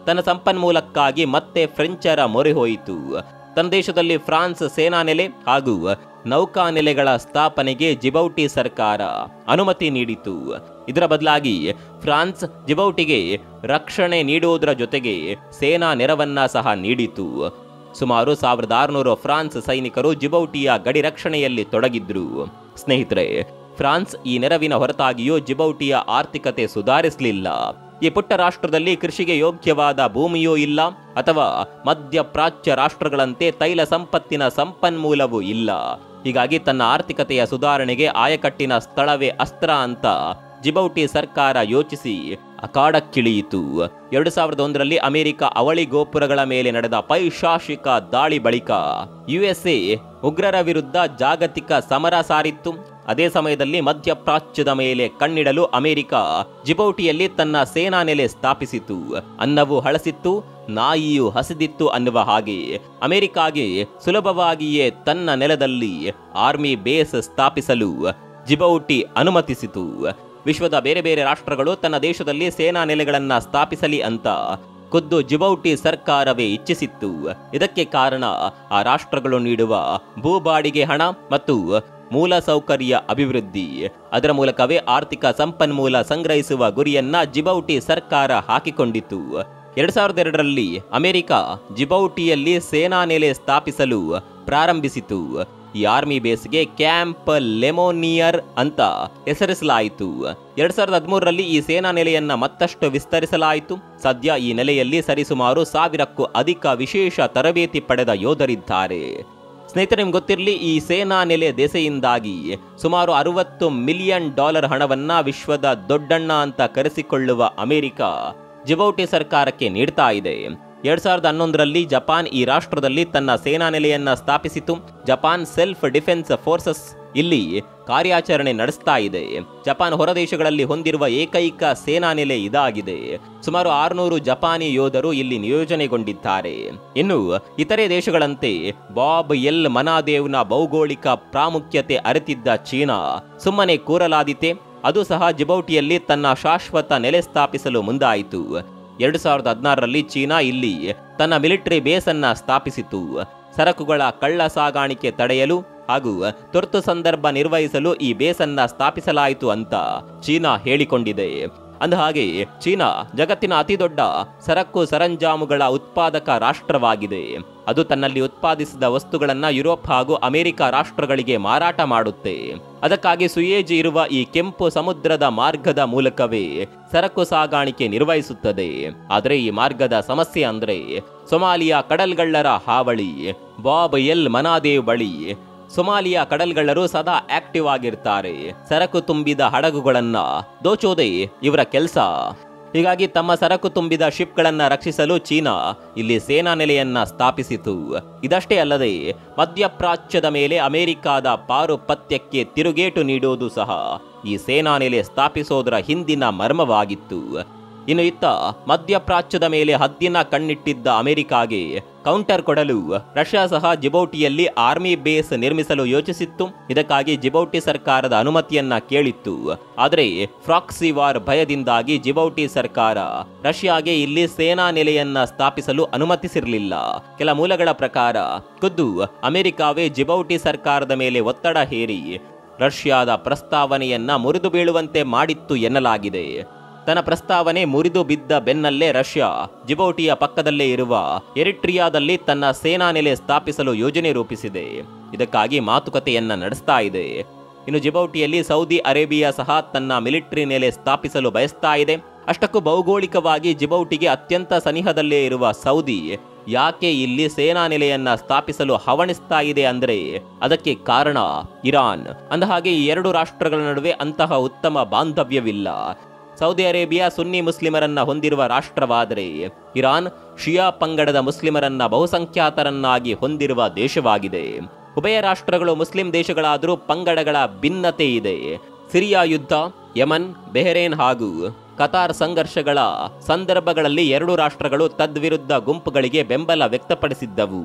ತನ್ನ ಸಂಪನ್ಮೂಲಕ್ಕಾಗಿ ಮತ್ತೆ ಫ್ರೆಂಚರ ಮೊರೆ ಹೋಯಿತು ತನ್ನ ದೇಶದಲ್ಲಿ ಫ್ರಾನ್ಸ್ ಸೇನಾ ನೆಲೆ ಹಾಗೂ ನೌಕಾನೆಲೆಗಳ ಸ್ಥಾಪನೆಗೆ ಜಿಬೌಟಿ ಸರ್ಕಾರ ಅನುಮತಿ ನೀಡಿತು ಇದರ ಬದಲಾಗಿ ಫ್ರಾನ್ಸ್ ಜಿಬೌಟಿಗೆ ರಕ್ಷಣೆ ನೀಡುವುದರ ಜೊತೆಗೆ ಸೇನಾ ನೆರವನ್ನ ಸಹ ನೀಡಿತು ಸುಮಾರು ಸಾವಿರದ ಆರುನೂರು ಫ್ರಾನ್ಸ್ ಸೈನಿಕರು ಜಿಬೌಟಿಯ ಗಡಿ ರಕ್ಷಣೆಯಲ್ಲಿ ತೊಡಗಿದ್ರು ಸ್ನೇಹಿತರೆ ಫ್ರಾನ್ಸ್ ಈ ನೆರವಿನ ಹೊರತಾಗಿಯೂ ಜಿಬೌಟಿಯ ಆರ್ಥಿಕತೆ ಸುಧಾರಿಸಲಿಲ್ಲ ಈ ಪುಟ್ಟ ರಾಷ್ಟ್ರದಲ್ಲಿ ಕೃಷಿಗೆ ಯೋಗ್ಯವಾದ ಭೂಮಿಯೂ ಇಲ್ಲ ಅಥವಾ ಮಧ್ಯಪ್ರಾಚ್ಯ ರಾಷ್ಟ್ರಗಳಂತೆ ತೈಲ ಸಂಪತ್ತಿನ ಸಂಪನ್ಮೂಲವೂ ಇಲ್ಲ ಹೀಗಾಗಿ ತನ್ನ ಆರ್ಥಿಕತೆಯ ಸುಧಾರಣೆಗೆ ಆಯಕಟ್ಟಿನ ಸ್ಥಳವೇ ಅಸ್ತ್ರ ಅಂತ ಜಿಬೌಟಿ ಸರ್ಕಾರ ಯೋಚಿಸಿ ಅಖಾಡಕ್ಕಿಳಿಯಿತು ಎರಡು ಸಾವಿರದ ಒಂದರಲ್ಲಿ ಅಮೆರಿಕ ಅವಳಿ ಗೋಪುರಗಳ ಮೇಲೆ ನಡೆದ ಪೈಶಾಚಿಕ ದಾಳಿ ಬಳಿಕ ಯುಎಸ್ಎ ಉಗ್ರರ ವಿರುದ್ಧ ಜಾಗತಿಕ ಸಮರ ಸಾರಿತ್ತು ಅದೇ ಸಮಯದಲ್ಲಿ ಮಧ್ಯಪ್ರಾಚ್ಯದ ಮೇಲೆ ಕಣ್ಣಿಡಲು ಅಮೆರಿಕ ಜಿಬೌಟಿಯಲ್ಲಿ ತನ್ನ ಸೇನಾ ನೆಲೆ ಸ್ಥಾಪಿಸಿತು ಅನ್ನವು ಹಳಸಿತ್ತು ನಾಯಿಯು ಹಸಿದಿತ್ತು ಅನ್ನುವ ಹಾಗೆ ಅಮೆರಿಕಾಗೆ ಸುಲಭವಾಗಿಯೇ ತನ್ನ ನೆಲದಲ್ಲಿ ಆರ್ಮಿ ಬೇಸ್ ಸ್ಥಾಪಿಸಲು ಜಿಬೌಟಿ ಅನುಮತಿಸಿತು ವಿಶ್ವದ ಬೇರೆ ಬೇರೆ ರಾಷ್ಟ್ರಗಳು ತನ್ನ ದೇಶದಲ್ಲಿ ಸೇನಾ ನೆಲೆಗಳನ್ನ ಸ್ಥಾಪಿಸಲಿ ಅಂತ ಖುದ್ದು ಜಿಬೌಟಿ ಸರ್ಕಾರವೇ ಇಚ್ಛಿಸಿತ್ತು ಇದಕ್ಕೆ ಕಾರಣ ಆ ರಾಷ್ಟ್ರಗಳು ನೀಡುವ ಭೂಬಾಡಿಗೆ ಹಣ ಮತ್ತು ಮೂಲ ಸೌಕರ್ಯ ಅಭಿವೃದ್ಧಿ ಅದರ ಮೂಲಕವೇ ಆರ್ಥಿಕ ಸಂಪನ್ಮೂಲ ಸಂಗ್ರಹಿಸುವ ಗುರಿಯನ್ನ ಜಿಬೌಟಿ ಸರ್ಕಾರ ಹಾಕಿಕೊಂಡಿತ್ತು ಎರಡ್ ಸಾವಿರದ ಎರಡರಲ್ಲಿ ಅಮೆರಿಕ ಜಿಬೌಟಿಯಲ್ಲಿ ಸೇನಾ ನೆಲೆ ಸ್ಥಾಪಿಸಲು ಪ್ರಾರಂಭಿಸಿತು ಈ ಆರ್ಮಿ ಬೇಸ್ಗೆ ಕ್ಯಾಂಪ್ ಲೆಮೋನಿಯರ್ ಅಂತ ಹೆಸರಿಸಲಾಯಿತು ಎರಡ್ ಸಾವಿರದ ಹದಿಮೂರರಲ್ಲಿ ಈ ಸೇನಾ ನೆಲೆಯನ್ನ ಮತ್ತಷ್ಟು ವಿಸ್ತರಿಸಲಾಯಿತು ಸದ್ಯ ಈ ನೆಲೆಯಲ್ಲಿ ಸರಿಸುಮಾರು ಸಾವಿರಕ್ಕೂ ಅಧಿಕ ವಿಶೇಷ ತರಬೇತಿ ಪಡೆದ ಯೋಧರಿದ್ದಾರೆ ಸ್ನೇಹಿತರೆ ನಿಮ್ಗೆ ಗೊತ್ತಿರಲಿ ಈ ಸೇನಾ ನೆಲೆ ದೆಸೆಯಿಂದಾಗಿ ಸುಮಾರು ಅರವತ್ತು ಮಿಲಿಯನ್ ಡಾಲರ್ ಹಣವನ್ನ ವಿಶ್ವದ ದೊಡ್ಡಣ್ಣ ಅಂತ ಕರೆಸಿಕೊಳ್ಳುವ ಅಮೆರಿಕ ಜಿಬೌಟಿ ಸರ್ಕಾರಕ್ಕೆ ನೀಡ್ತಾ ಇದೆ ಎರಡ್ ಸಾವಿರದ ಹನ್ನೊಂದರಲ್ಲಿ ಜಪಾನ್ ಈ ರಾಷ್ಟ್ರದಲ್ಲಿ ತನ್ನ ಸೇನಾ ನೆಲೆಯನ್ನ ಸ್ಥಾಪಿಸಿತು ಜಪಾನ್ ಸೆಲ್ಫ್ ಡಿಫೆನ್ಸ್ ಫೋರ್ಸಸ್ ಇಲ್ಲಿ ಕಾರ್ಯಾಚರಣೆ ನಡೆಸ್ತಾ ಇದೆ ಜಪಾನ್ ಹೊರ ದೇಶಗಳಲ್ಲಿ ಹೊಂದಿರುವ ಏಕೈಕ ಸೇನಾ ನೆಲೆ ಇದಾಗಿದೆ ಸುಮಾರು ಆರುನೂರು ಜಪಾನಿ ಯೋಧರು ಇಲ್ಲಿ ನಿಯೋಜನೆಗೊಂಡಿದ್ದಾರೆ ಇನ್ನು ಇತರೆ ದೇಶಗಳಂತೆ ಬಾಬ್ ಎಲ್ ಮನಾದೇವ್ನ ಭೌಗೋಳಿಕ ಪ್ರಾಮುಖ್ಯತೆ ಅರಿತಿದ್ದ ಚೀನಾ ಸುಮ್ಮನೆ ಕೂರಲಾದಿತೆ ಅದು ಸಹ ಜಿಬೌಟಿಯಲ್ಲಿ ತನ್ನ ಶಾಶ್ವತ ನೆಲೆ ಸ್ಥಾಪಿಸಲು ಮುಂದಾಯಿತು ಎರಡು ಸಾವಿರದ ಹದಿನಾರರಲ್ಲಿ ಚೀನಾ ಇಲ್ಲಿ ತನ್ನ ಮಿಲಿಟರಿ ಬೇಸ್ ಅನ್ನ ಸ್ಥಾಪಿಸಿತು ಸರಕುಗಳ ಕಳ್ಳ ಸಾಗಾಣಿಕೆ ತಡೆಯಲು ಹಾಗೂ ತುರ್ತು ಸಂದರ್ಭ ನಿರ್ವಹಿಸಲು ಈ ಬೇಸನ್ನ ಸ್ಥಾಪಿಸಲಾಯಿತು ಅಂತ ಚೀನಾ ಹೇಳಿಕೊಂಡಿದೆ ಅಂದಹಾಗೆ ಚೀನಾ ಜಗತ್ತಿನ ಅತಿದೊಡ್ಡ ಸರಕು ಸರಂಜಾಮುಗಳ ಉತ್ಪಾದಕ ರಾಷ್ಟ್ರವಾಗಿದೆ ಅದು ತನ್ನಲ್ಲಿ ಉತ್ಪಾದಿಸಿದ ವಸ್ತುಗಳನ್ನ ಯುರೋಪ್ ಹಾಗೂ ಅಮೆರಿಕ ರಾಷ್ಟ್ರಗಳಿಗೆ ಮಾರಾಟ ಮಾಡುತ್ತೆ ಅದಕ್ಕಾಗಿ ಸುಯೇಜ್ ಇರುವ ಈ ಕೆಂಪು ಸಮುದ್ರದ ಮಾರ್ಗದ ಮೂಲಕವೇ ಸರಕು ಸಾಗಾಣಿಕೆ ನಿರ್ವಹಿಸುತ್ತದೆ ಆದರೆ ಈ ಮಾರ್ಗದ ಸಮಸ್ಯೆ ಅಂದ್ರೆ ಸೊಮಾಲಿಯಾ ಕಡಲ್ಗಳ್ಳರ ಹಾವಳಿ ಬಾಬ್ ಎಲ್ ಮನಾದೇವ್ ಬಳಿ ಸೊಮಾಲಿಯಾ ಕಡಲ್ಗಳ್ಳರು ಸದಾ ಆಕ್ಟಿವ್ ಆಗಿರ್ತಾರೆ ಸರಕು ತುಂಬಿದ ಹಡಗುಗಳನ್ನ ದೋಚೋದೇ ಇವರ ಕೆಲಸ ಹೀಗಾಗಿ ತಮ್ಮ ಸರಕು ತುಂಬಿದ ಶಿಪ್ಗಳನ್ನ ರಕ್ಷಿಸಲು ಚೀನಾ ಇಲ್ಲಿ ಸೇನಾ ನೆಲೆಯನ್ನ ಸ್ಥಾಪಿಸಿತು ಇದಷ್ಟೇ ಅಲ್ಲದೆ ಮಧ್ಯಪ್ರಾಚ್ಯದ ಮೇಲೆ ಅಮೆರಿಕಾದ ಪಾರುಪತ್ಯಕ್ಕೆ ತಿರುಗೇಟು ನೀಡುವುದು ಸಹ ಈ ಸೇನಾ ನೆಲೆ ಸ್ಥಾಪಿಸೋದರ ಹಿಂದಿನ ಮರ್ಮವಾಗಿತ್ತು ಇನ್ನು ಇತ್ತ ಮಧ್ಯಪ್ರಾಚ್ಯದ ಮೇಲೆ ಹದ್ದಿನ ಕಣ್ಣಿಟ್ಟಿದ್ದ ಅಮೆರಿಕಾಗೆ ಕೌಂಟರ್ ಕೊಡಲು ರಷ್ಯಾ ಸಹ ಜಿಬೌಟಿಯಲ್ಲಿ ಆರ್ಮಿ ಬೇಸ್ ನಿರ್ಮಿಸಲು ಯೋಚಿಸಿತ್ತು ಇದಕ್ಕಾಗಿ ಜಿಬೌಟಿ ಸರ್ಕಾರದ ಅನುಮತಿಯನ್ನ ಕೇಳಿತ್ತು ಆದರೆ ಫ್ರಾಕ್ಸಿ ವಾರ್ ಭಯದಿಂದಾಗಿ ಜಿಬೌಟಿ ಸರ್ಕಾರ ರಷ್ಯಾಗೆ ಇಲ್ಲಿ ಸೇನಾ ನೆಲೆಯನ್ನ ಸ್ಥಾಪಿಸಲು ಅನುಮತಿಸಿರಲಿಲ್ಲ ಕೆಲ ಮೂಲಗಳ ಪ್ರಕಾರ ಖುದ್ದು ಅಮೆರಿಕಾವೇ ಜಿಬೌಟಿ ಸರ್ಕಾರದ ಮೇಲೆ ಒತ್ತಡ ಹೇರಿ ರಷ್ಯಾದ ಪ್ರಸ್ತಾವನೆಯನ್ನ ಮುರಿದು ಬೀಳುವಂತೆ ಮಾಡಿತ್ತು ಎನ್ನಲಾಗಿದೆ ತನ್ನ ಪ್ರಸ್ತಾವನೆ ಮುರಿದು ಬಿದ್ದ ಬೆನ್ನಲ್ಲೇ ರಷ್ಯಾ ಜಿಬೌಟಿಯ ಪಕ್ಕದಲ್ಲೇ ಇರುವ ಎರಿಟ್ರಿಯಾದಲ್ಲಿ ತನ್ನ ಸೇನಾ ನೆಲೆ ಸ್ಥಾಪಿಸಲು ಯೋಜನೆ ರೂಪಿಸಿದೆ ಇದಕ್ಕಾಗಿ ಮಾತುಕತೆಯನ್ನ ನಡೆಸ್ತಾ ಇದೆ ಇನ್ನು ಜಿಬೌಟಿಯಲ್ಲಿ ಸೌದಿ ಅರೇಬಿಯಾ ಸಹ ತನ್ನ ಮಿಲಿಟರಿ ನೆಲೆ ಸ್ಥಾಪಿಸಲು ಬಯಸ್ತಾ ಇದೆ ಅಷ್ಟಕ್ಕೂ ಭೌಗೋಳಿಕವಾಗಿ ಜಿಬೌಟಿಗೆ ಅತ್ಯಂತ ಸನಿಹದಲ್ಲೇ ಇರುವ ಸೌದಿ ಯಾಕೆ ಇಲ್ಲಿ ಸೇನಾ ನೆಲೆಯನ್ನ ಸ್ಥಾಪಿಸಲು ಹವಣಿಸ್ತಾ ಇದೆ ಅಂದ್ರೆ ಅದಕ್ಕೆ ಕಾರಣ ಇರಾನ್ ಅಂದಹಾಗೆ ಈ ಎರಡು ರಾಷ್ಟ್ರಗಳ ನಡುವೆ ಅಂತಹ ಉತ್ತಮ ಬಾಂಧವ್ಯವಿಲ್ಲ ಸೌದಿ ಅರೇಬಿಯಾ ಸುನ್ನಿ ಮುಸ್ಲಿಮರನ್ನ ಹೊಂದಿರುವ ರಾಷ್ಟ್ರವಾದರೆ ಇರಾನ್ ಶಿಯಾ ಪಂಗಡದ ಮುಸ್ಲಿಮರನ್ನ ಬಹುಸಂಖ್ಯಾತರನ್ನಾಗಿ ಹೊಂದಿರುವ ದೇಶವಾಗಿದೆ ಉಭಯ ರಾಷ್ಟ್ರಗಳು ಮುಸ್ಲಿಂ ದೇಶಗಳಾದರೂ ಪಂಗಡಗಳ ಭಿನ್ನತೆ ಇದೆ ಸಿರಿಯಾ ಯುದ್ಧ ಯಮನ್ ಬೆಹರೇನ್ ಹಾಗೂ ಕತಾರ್ ಸಂಘರ್ಷಗಳ ಸಂದರ್ಭಗಳಲ್ಲಿ ಎರಡು ರಾಷ್ಟ್ರಗಳು ತದ್ವಿರುದ್ಧ ಗುಂಪುಗಳಿಗೆ ಬೆಂಬಲ ವ್ಯಕ್ತಪಡಿಸಿದ್ದವು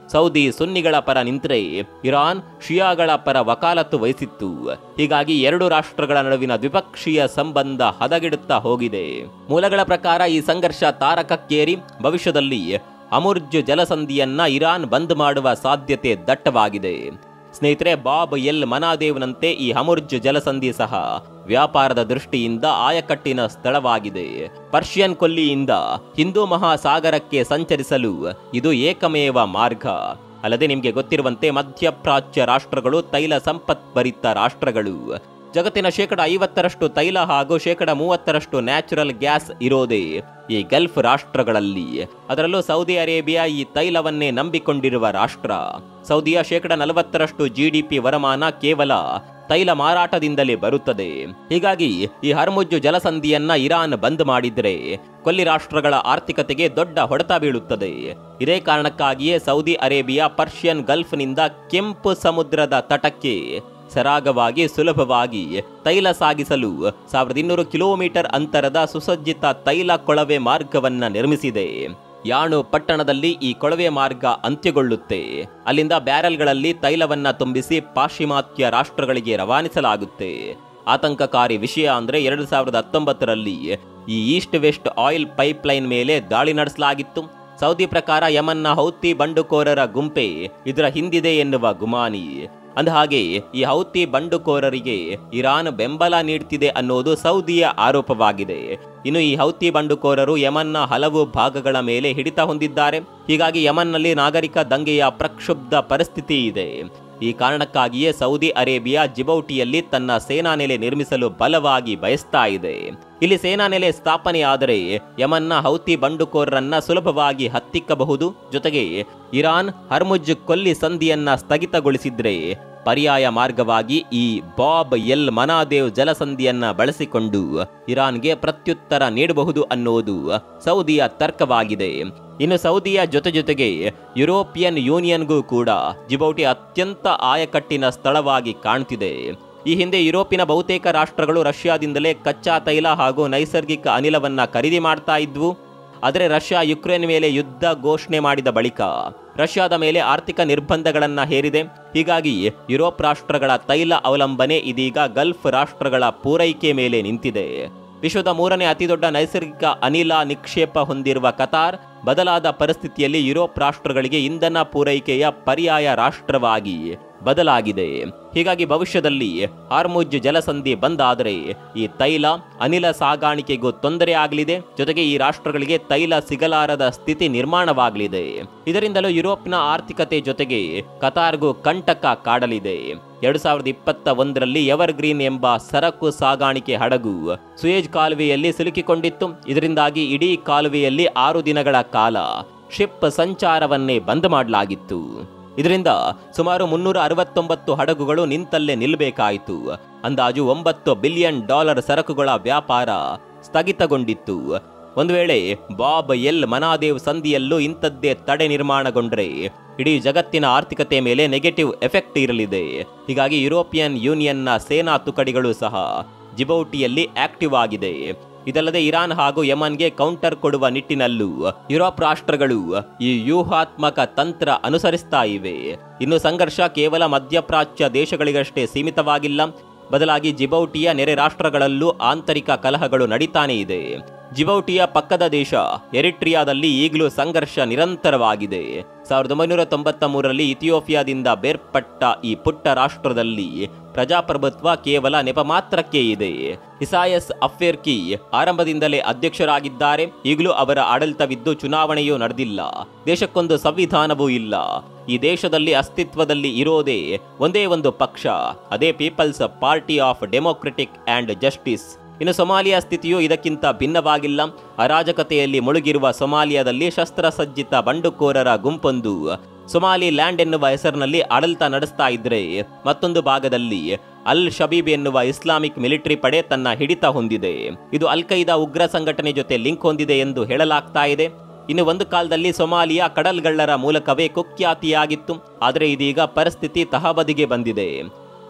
ಸೌದಿ ಸುನ್ನಿಗಳ ಪರ ನಿಂತರೆ ಇರಾನ್ ಶಿಯಾಗಳ ಪರ ವಕಾಲತ್ತು ವಹಿಸಿತ್ತು ಹೀಗಾಗಿ ಎರಡು ರಾಷ್ಟ್ರಗಳ ನಡುವಿನ ದ್ವಿಪಕ್ಷೀಯ ಸಂಬಂಧ ಹದಗೆಡುತ್ತಾ ಹೋಗಿದೆ ಮೂಲಗಳ ಪ್ರಕಾರ ಈ ಸಂಘರ್ಷ ತಾರಕಕ್ಕೇರಿ ಭವಿಷ್ಯದಲ್ಲಿ ಅಮುರ್ಜ್ ಜಲಸಂಧಿಯನ್ನ ಇರಾನ್ ಬಂದ್ ಮಾಡುವ ಸಾಧ್ಯತೆ ದಟ್ಟವಾಗಿದೆ ಸ್ನೇಹಿತರೆ ಬಾಬ್ ಎಲ್ ಮನಾದೇವ್ನಂತೆ ಈ ಹಮುರ್ಜ್ ಜಲಸಂಧಿ ಸಹ ವ್ಯಾಪಾರದ ದೃಷ್ಟಿಯಿಂದ ಆಯಕಟ್ಟಿನ ಸ್ಥಳವಾಗಿದೆ ಪರ್ಷಿಯನ್ ಕೊಲ್ಲಿಯಿಂದ ಹಿಂದೂ ಮಹಾಸಾಗರಕ್ಕೆ ಸಂಚರಿಸಲು ಇದು ಏಕಮೇವ ಮಾರ್ಗ ಅಲ್ಲದೆ ನಿಮಗೆ ಗೊತ್ತಿರುವಂತೆ ಮಧ್ಯಪ್ರಾಚ್ಯ ರಾಷ್ಟ್ರಗಳು ತೈಲ ಸಂಪತ್ಭರಿತ ರಾಷ್ಟ್ರಗಳು ಜಗತ್ತಿನ ಶೇಕಡ ಐವತ್ತರಷ್ಟು ತೈಲ ಹಾಗೂ ಶೇಕಡ ಮೂವತ್ತರಷ್ಟು ನ್ಯಾಚುರಲ್ ಗ್ಯಾಸ್ ಇರೋದೇ ಈ ಗಲ್ಫ್ ರಾಷ್ಟ್ರಗಳಲ್ಲಿ ಅದರಲ್ಲೂ ಸೌದಿ ಅರೇಬಿಯಾ ಈ ತೈಲವನ್ನೇ ನಂಬಿಕೊಂಡಿರುವ ರಾಷ್ಟ್ರ ಸೌದಿಯ ಶೇಕಡ ನಲವತ್ತರಷ್ಟು ಜಿಡಿಪಿ ವರಮಾನ ಕೇವಲ ತೈಲ ಮಾರಾಟದಿಂದಲೇ ಬರುತ್ತದೆ ಹೀಗಾಗಿ ಈ ಹರ್ಮುಜ್ ಜಲಸಂಧಿಯನ್ನ ಇರಾನ್ ಬಂದ್ ಮಾಡಿದ್ರೆ ಕೊಲ್ಲಿ ರಾಷ್ಟ್ರಗಳ ಆರ್ಥಿಕತೆಗೆ ದೊಡ್ಡ ಹೊಡೆತ ಬೀಳುತ್ತದೆ ಇದೇ ಕಾರಣಕ್ಕಾಗಿಯೇ ಸೌದಿ ಅರೇಬಿಯಾ ಪರ್ಷಿಯನ್ ಗಲ್ಫ್ನಿಂದ ಕೆಂಪು ಸಮುದ್ರದ ತಟಕ್ಕೆ ಸರಾಗವಾಗಿ ಸುಲಭವಾಗಿ ತೈಲ ಸಾಗಿಸಲು ಸಾವಿರದ ಇನ್ನೂರು ಕಿಲೋಮೀಟರ್ ಅಂತರದ ಸುಸಜ್ಜಿತ ತೈಲ ಕೊಳವೆ ಮಾರ್ಗವನ್ನ ನಿರ್ಮಿಸಿದೆ ಯಾಣು ಪಟ್ಟಣದಲ್ಲಿ ಈ ಕೊಳವೆ ಮಾರ್ಗ ಅಂತ್ಯಗೊಳ್ಳುತ್ತೆ ಅಲ್ಲಿಂದ ಬ್ಯಾರೆಲ್ಗಳಲ್ಲಿ ತೈಲವನ್ನ ತುಂಬಿಸಿ ಪಾಶ್ಚಿಮಾತ್ಯ ರಾಷ್ಟ್ರಗಳಿಗೆ ರವಾನಿಸಲಾಗುತ್ತೆ ಆತಂಕಕಾರಿ ವಿಷಯ ಅಂದ್ರೆ ಎರಡು ಸಾವಿರದ ಹತ್ತೊಂಬತ್ತರಲ್ಲಿ ಈ ಈಸ್ಟ್ ವೆಸ್ಟ್ ಆಯಿಲ್ ಪೈಪ್ಲೈನ್ ಮೇಲೆ ದಾಳಿ ನಡೆಸಲಾಗಿತ್ತು ಸೌದಿ ಪ್ರಕಾರ ಯಮನ್ನ ಹೌತಿ ಬಂಡುಕೋರರ ಗುಂಪೆ ಇದರ ಹಿಂದಿದೆ ಎನ್ನುವ ಗುಮಾನಿ ಅಂದಹಾಗೆ ಈ ಹೌತಿ ಬಂಡುಕೋರರಿಗೆ ಇರಾನ್ ಬೆಂಬಲ ನೀಡ್ತಿದೆ ಅನ್ನೋದು ಸೌದಿಯ ಆರೋಪವಾಗಿದೆ ಇನ್ನು ಈ ಹೌತಿ ಬಂಡುಕೋರರು ಯಮನ್ನ ಹಲವು ಭಾಗಗಳ ಮೇಲೆ ಹಿಡಿತ ಹೊಂದಿದ್ದಾರೆ ಹೀಗಾಗಿ ಯಮನ್ನಲ್ಲಿ ನಾಗರಿಕ ದಂಗೆಯ ಪ್ರಕ್ಷುಬ್ಧ ಪರಿಸ್ಥಿತಿ ಇದೆ ಈ ಕಾರಣಕ್ಕಾಗಿಯೇ ಸೌದಿ ಅರೇಬಿಯಾ ಜಿಬೌಟಿಯಲ್ಲಿ ತನ್ನ ಸೇನಾ ನೆಲೆ ನಿರ್ಮಿಸಲು ಬಲವಾಗಿ ಬಯಸ್ತಾ ಇದೆ ಇಲ್ಲಿ ಸೇನಾ ನೆಲೆ ಸ್ಥಾಪನೆಯಾದರೆ ಯಮನ್ನ ಹೌತಿ ಬಂಡುಕೋರರನ್ನ ಸುಲಭವಾಗಿ ಹತ್ತಿಕ್ಕಬಹುದು ಜೊತೆಗೆ ಇರಾನ್ ಹರ್ಮುಜ್ ಕೊಲ್ಲಿ ಸಂಧಿಯನ್ನ ಸ್ಥಗಿತಗೊಳಿಸಿದ್ರೆ ಪರ್ಯಾಯ ಮಾರ್ಗವಾಗಿ ಈ ಬಾಬ್ ಎಲ್ ಮನಾದೇವ್ ಜಲಸಂಧಿಯನ್ನ ಬಳಸಿಕೊಂಡು ಇರಾನ್ಗೆ ಪ್ರತ್ಯುತ್ತರ ನೀಡಬಹುದು ಅನ್ನೋದು ಸೌದಿಯ ತರ್ಕವಾಗಿದೆ ಇನ್ನು ಸೌದಿಯ ಜೊತೆ ಜೊತೆಗೆ ಯುರೋಪಿಯನ್ ಯೂನಿಯನ್ಗೂ ಕೂಡ ಜಿಬೌಟಿ ಅತ್ಯಂತ ಆಯಕಟ್ಟಿನ ಸ್ಥಳವಾಗಿ ಕಾಣ್ತಿದೆ ಈ ಹಿಂದೆ ಯುರೋಪಿನ ಬಹುತೇಕ ರಾಷ್ಟ್ರಗಳು ರಷ್ಯಾದಿಂದಲೇ ಕಚ್ಚಾ ತೈಲ ಹಾಗೂ ನೈಸರ್ಗಿಕ ಅನಿಲವನ್ನ ಖರೀದಿ ಮಾಡ್ತಾ ಇದ್ವು ಆದರೆ ರಷ್ಯಾ ಯುಕ್ರೇನ್ ಮೇಲೆ ಯುದ್ಧ ಘೋಷಣೆ ಮಾಡಿದ ಬಳಿಕ ರಷ್ಯಾದ ಮೇಲೆ ಆರ್ಥಿಕ ನಿರ್ಬಂಧಗಳನ್ನ ಹೇರಿದೆ ಹೀಗಾಗಿ ಯುರೋಪ್ ರಾಷ್ಟ್ರಗಳ ತೈಲ ಅವಲಂಬನೆ ಇದೀಗ ಗಲ್ಫ್ ರಾಷ್ಟ್ರಗಳ ಪೂರೈಕೆ ಮೇಲೆ ನಿಂತಿದೆ ವಿಶ್ವದ ಮೂರನೇ ಅತಿದೊಡ್ಡ ನೈಸರ್ಗಿಕ ಅನಿಲ ನಿಕ್ಷೇಪ ಹೊಂದಿರುವ ಕತಾರ್ ಬದಲಾದ ಪರಿಸ್ಥಿತಿಯಲ್ಲಿ ಯುರೋಪ್ ರಾಷ್ಟ್ರಗಳಿಗೆ ಇಂಧನ ಪೂರೈಕೆಯ ಪರ್ಯಾಯ ರಾಷ್ಟ್ರವಾಗಿ ಬದಲಾಗಿದೆ ಹೀಗಾಗಿ ಭವಿಷ್ಯದಲ್ಲಿ ಹಾರ್ಮುಜ್ ಜಲಸಂಧಿ ಬಂದಾದರೆ ಈ ತೈಲ ಅನಿಲ ಸಾಗಾಣಿಕೆಗೂ ತೊಂದರೆ ಆಗಲಿದೆ ಜೊತೆಗೆ ಈ ರಾಷ್ಟ್ರಗಳಿಗೆ ತೈಲ ಸಿಗಲಾರದ ಸ್ಥಿತಿ ನಿರ್ಮಾಣವಾಗಲಿದೆ ಇದರಿಂದಲೂ ಯುರೋಪ್ನ ಆರ್ಥಿಕತೆ ಜೊತೆಗೆ ಕತಾರ್ಗೂ ಕಂಟಕ ಕಾಡಲಿದೆ ಎರಡು ಸಾವಿರದ ಇಪ್ಪತ್ತ ಒಂದರಲ್ಲಿ ಎವರ್ ಗ್ರೀನ್ ಎಂಬ ಸರಕು ಸಾಗಾಣಿಕೆ ಹಡಗು ಸುಯೇಜ್ ಕಾಲುವೆಯಲ್ಲಿ ಸಿಲುಕಿಕೊಂಡಿತ್ತು ಇದರಿಂದಾಗಿ ಇಡೀ ಕಾಲುವೆಯಲ್ಲಿ ಆರು ದಿನಗಳ ಕಾಲ ಶಿಪ್ ಸಂಚಾರವನ್ನೇ ಬಂದ್ ಮಾಡಲಾಗಿತ್ತು ಇದರಿಂದ ಸುಮಾರು ಮುನ್ನೂರ ಅರವತ್ತೊಂಬತ್ತು ಹಡಗುಗಳು ನಿಂತಲ್ಲೇ ನಿಲ್ಲಬೇಕಾಯಿತು ಅಂದಾಜು ಒಂಬತ್ತು ಬಿಲಿಯನ್ ಡಾಲರ್ ಸರಕುಗಳ ವ್ಯಾಪಾರ ಸ್ಥಗಿತಗೊಂಡಿತ್ತು ಒಂದು ವೇಳೆ ಬಾಬ್ ಎಲ್ ಮನಾದೇವ್ ಸಂಧಿಯಲ್ಲೂ ಇಂಥದ್ದೇ ತಡೆ ನಿರ್ಮಾಣಗೊಂಡ್ರೆ ಇಡೀ ಜಗತ್ತಿನ ಆರ್ಥಿಕತೆ ಮೇಲೆ ನೆಗೆಟಿವ್ ಎಫೆಕ್ಟ್ ಇರಲಿದೆ ಹೀಗಾಗಿ ಯುರೋಪಿಯನ್ ಯೂನಿಯನ್ನ ಸೇನಾ ತುಕಡಿಗಳು ಸಹ ಜಿಬೌಟಿಯಲ್ಲಿ ಆಕ್ಟಿವ್ ಆಗಿದೆ ಇದಲ್ಲದೆ ಇರಾನ್ ಹಾಗೂ ಯಮನ್ಗೆ ಕೌಂಟರ್ ಕೊಡುವ ನಿಟ್ಟಿನಲ್ಲೂ ಯುರೋಪ್ ರಾಷ್ಟ್ರಗಳು ಈ ವ್ಯೂಹಾತ್ಮಕ ತಂತ್ರ ಅನುಸರಿಸ್ತಾ ಇವೆ ಇನ್ನು ಸಂಘರ್ಷ ಕೇವಲ ಮಧ್ಯಪ್ರಾಚ್ಯ ದೇಶಗಳಿಗಷ್ಟೇ ಸೀಮಿತವಾಗಿಲ್ಲ ಬದಲಾಗಿ ಜಿಬೌಟಿಯ ನೆರೆ ರಾಷ್ಟ್ರಗಳಲ್ಲೂ ಆಂತರಿಕ ಕಲಹಗಳು ನಡೀತಾನೇ ಇದೆ ಜಿಬೌಟಿಯ ಪಕ್ಕದ ದೇಶ ಎರಿಟ್ರಿಯಾದಲ್ಲಿ ಈಗಲೂ ಸಂಘರ್ಷ ನಿರಂತರವಾಗಿದೆ ಸಾವಿರದ ಒಂಬೈನೂರ ತೊಂಬತ್ತ ಮೂರರಲ್ಲಿ ಇಥಿಯೋಪಿಯಾದಿಂದ ಬೇರ್ಪಟ್ಟ ಈ ಪುಟ್ಟ ರಾಷ್ಟ್ರದಲ್ಲಿ ಪ್ರಜಾಪ್ರಭುತ್ವ ಕೇವಲ ನೆಪ ಮಾತ್ರಕ್ಕೆ ಇದೆ ಇಸಾಯಸ್ ಅಫೇರ್ಕಿ ಆರಂಭದಿಂದಲೇ ಅಧ್ಯಕ್ಷರಾಗಿದ್ದಾರೆ ಈಗಲೂ ಅವರ ಆಡಳಿತವಿದ್ದು ಚುನಾವಣೆಯೂ ನಡೆದಿಲ್ಲ ದೇಶಕ್ಕೊಂದು ಸಂವಿಧಾನವೂ ಇಲ್ಲ ಈ ದೇಶದಲ್ಲಿ ಅಸ್ತಿತ್ವದಲ್ಲಿ ಇರೋದೇ ಒಂದೇ ಒಂದು ಪಕ್ಷ ಅದೇ People's Party of Democratic and Justice ಇನ್ನು ಸೊಮಾಲಿಯಾ ಸ್ಥಿತಿಯು ಇದಕ್ಕಿಂತ ಭಿನ್ನವಾಗಿಲ್ಲ ಅರಾಜಕತೆಯಲ್ಲಿ ಮುಳುಗಿರುವ ಸೊಮಾಲಿಯಾದಲ್ಲಿ ಶಸ್ತ್ರಸಜ್ಜಿತ ಬಂಡುಕೋರರ ಗುಂಪೊಂದು ಸೊಮಾಲಿ ಲ್ಯಾಂಡ್ ಎನ್ನುವ ಹೆಸರಿನಲ್ಲಿ ಆಡಳಿತ ನಡೆಸ್ತಾ ಇದ್ರೆ ಮತ್ತೊಂದು ಭಾಗದಲ್ಲಿ ಅಲ್ ಶಬೀಬ್ ಎನ್ನುವ ಇಸ್ಲಾಮಿಕ್ ಮಿಲಿಟರಿ ಪಡೆ ತನ್ನ ಹಿಡಿತ ಹೊಂದಿದೆ ಇದು ಅಲ್ ಖೈದಾ ಉಗ್ರ ಸಂಘಟನೆ ಜೊತೆ ಲಿಂಕ್ ಹೊಂದಿದೆ ಎಂದು ಹೇಳಲಾಗ್ತಾ ಇದೆ ಇನ್ನು ಒಂದು ಕಾಲದಲ್ಲಿ ಸೊಮಾಲಿಯಾ ಕಡಲ್ಗಳ್ಳರ ಮೂಲಕವೇ ಕುಖ್ಯಾತಿಯಾಗಿತ್ತು ಆದರೆ ಇದೀಗ ಪರಿಸ್ಥಿತಿ ತಹಬದಿಗೆ ಬಂದಿದೆ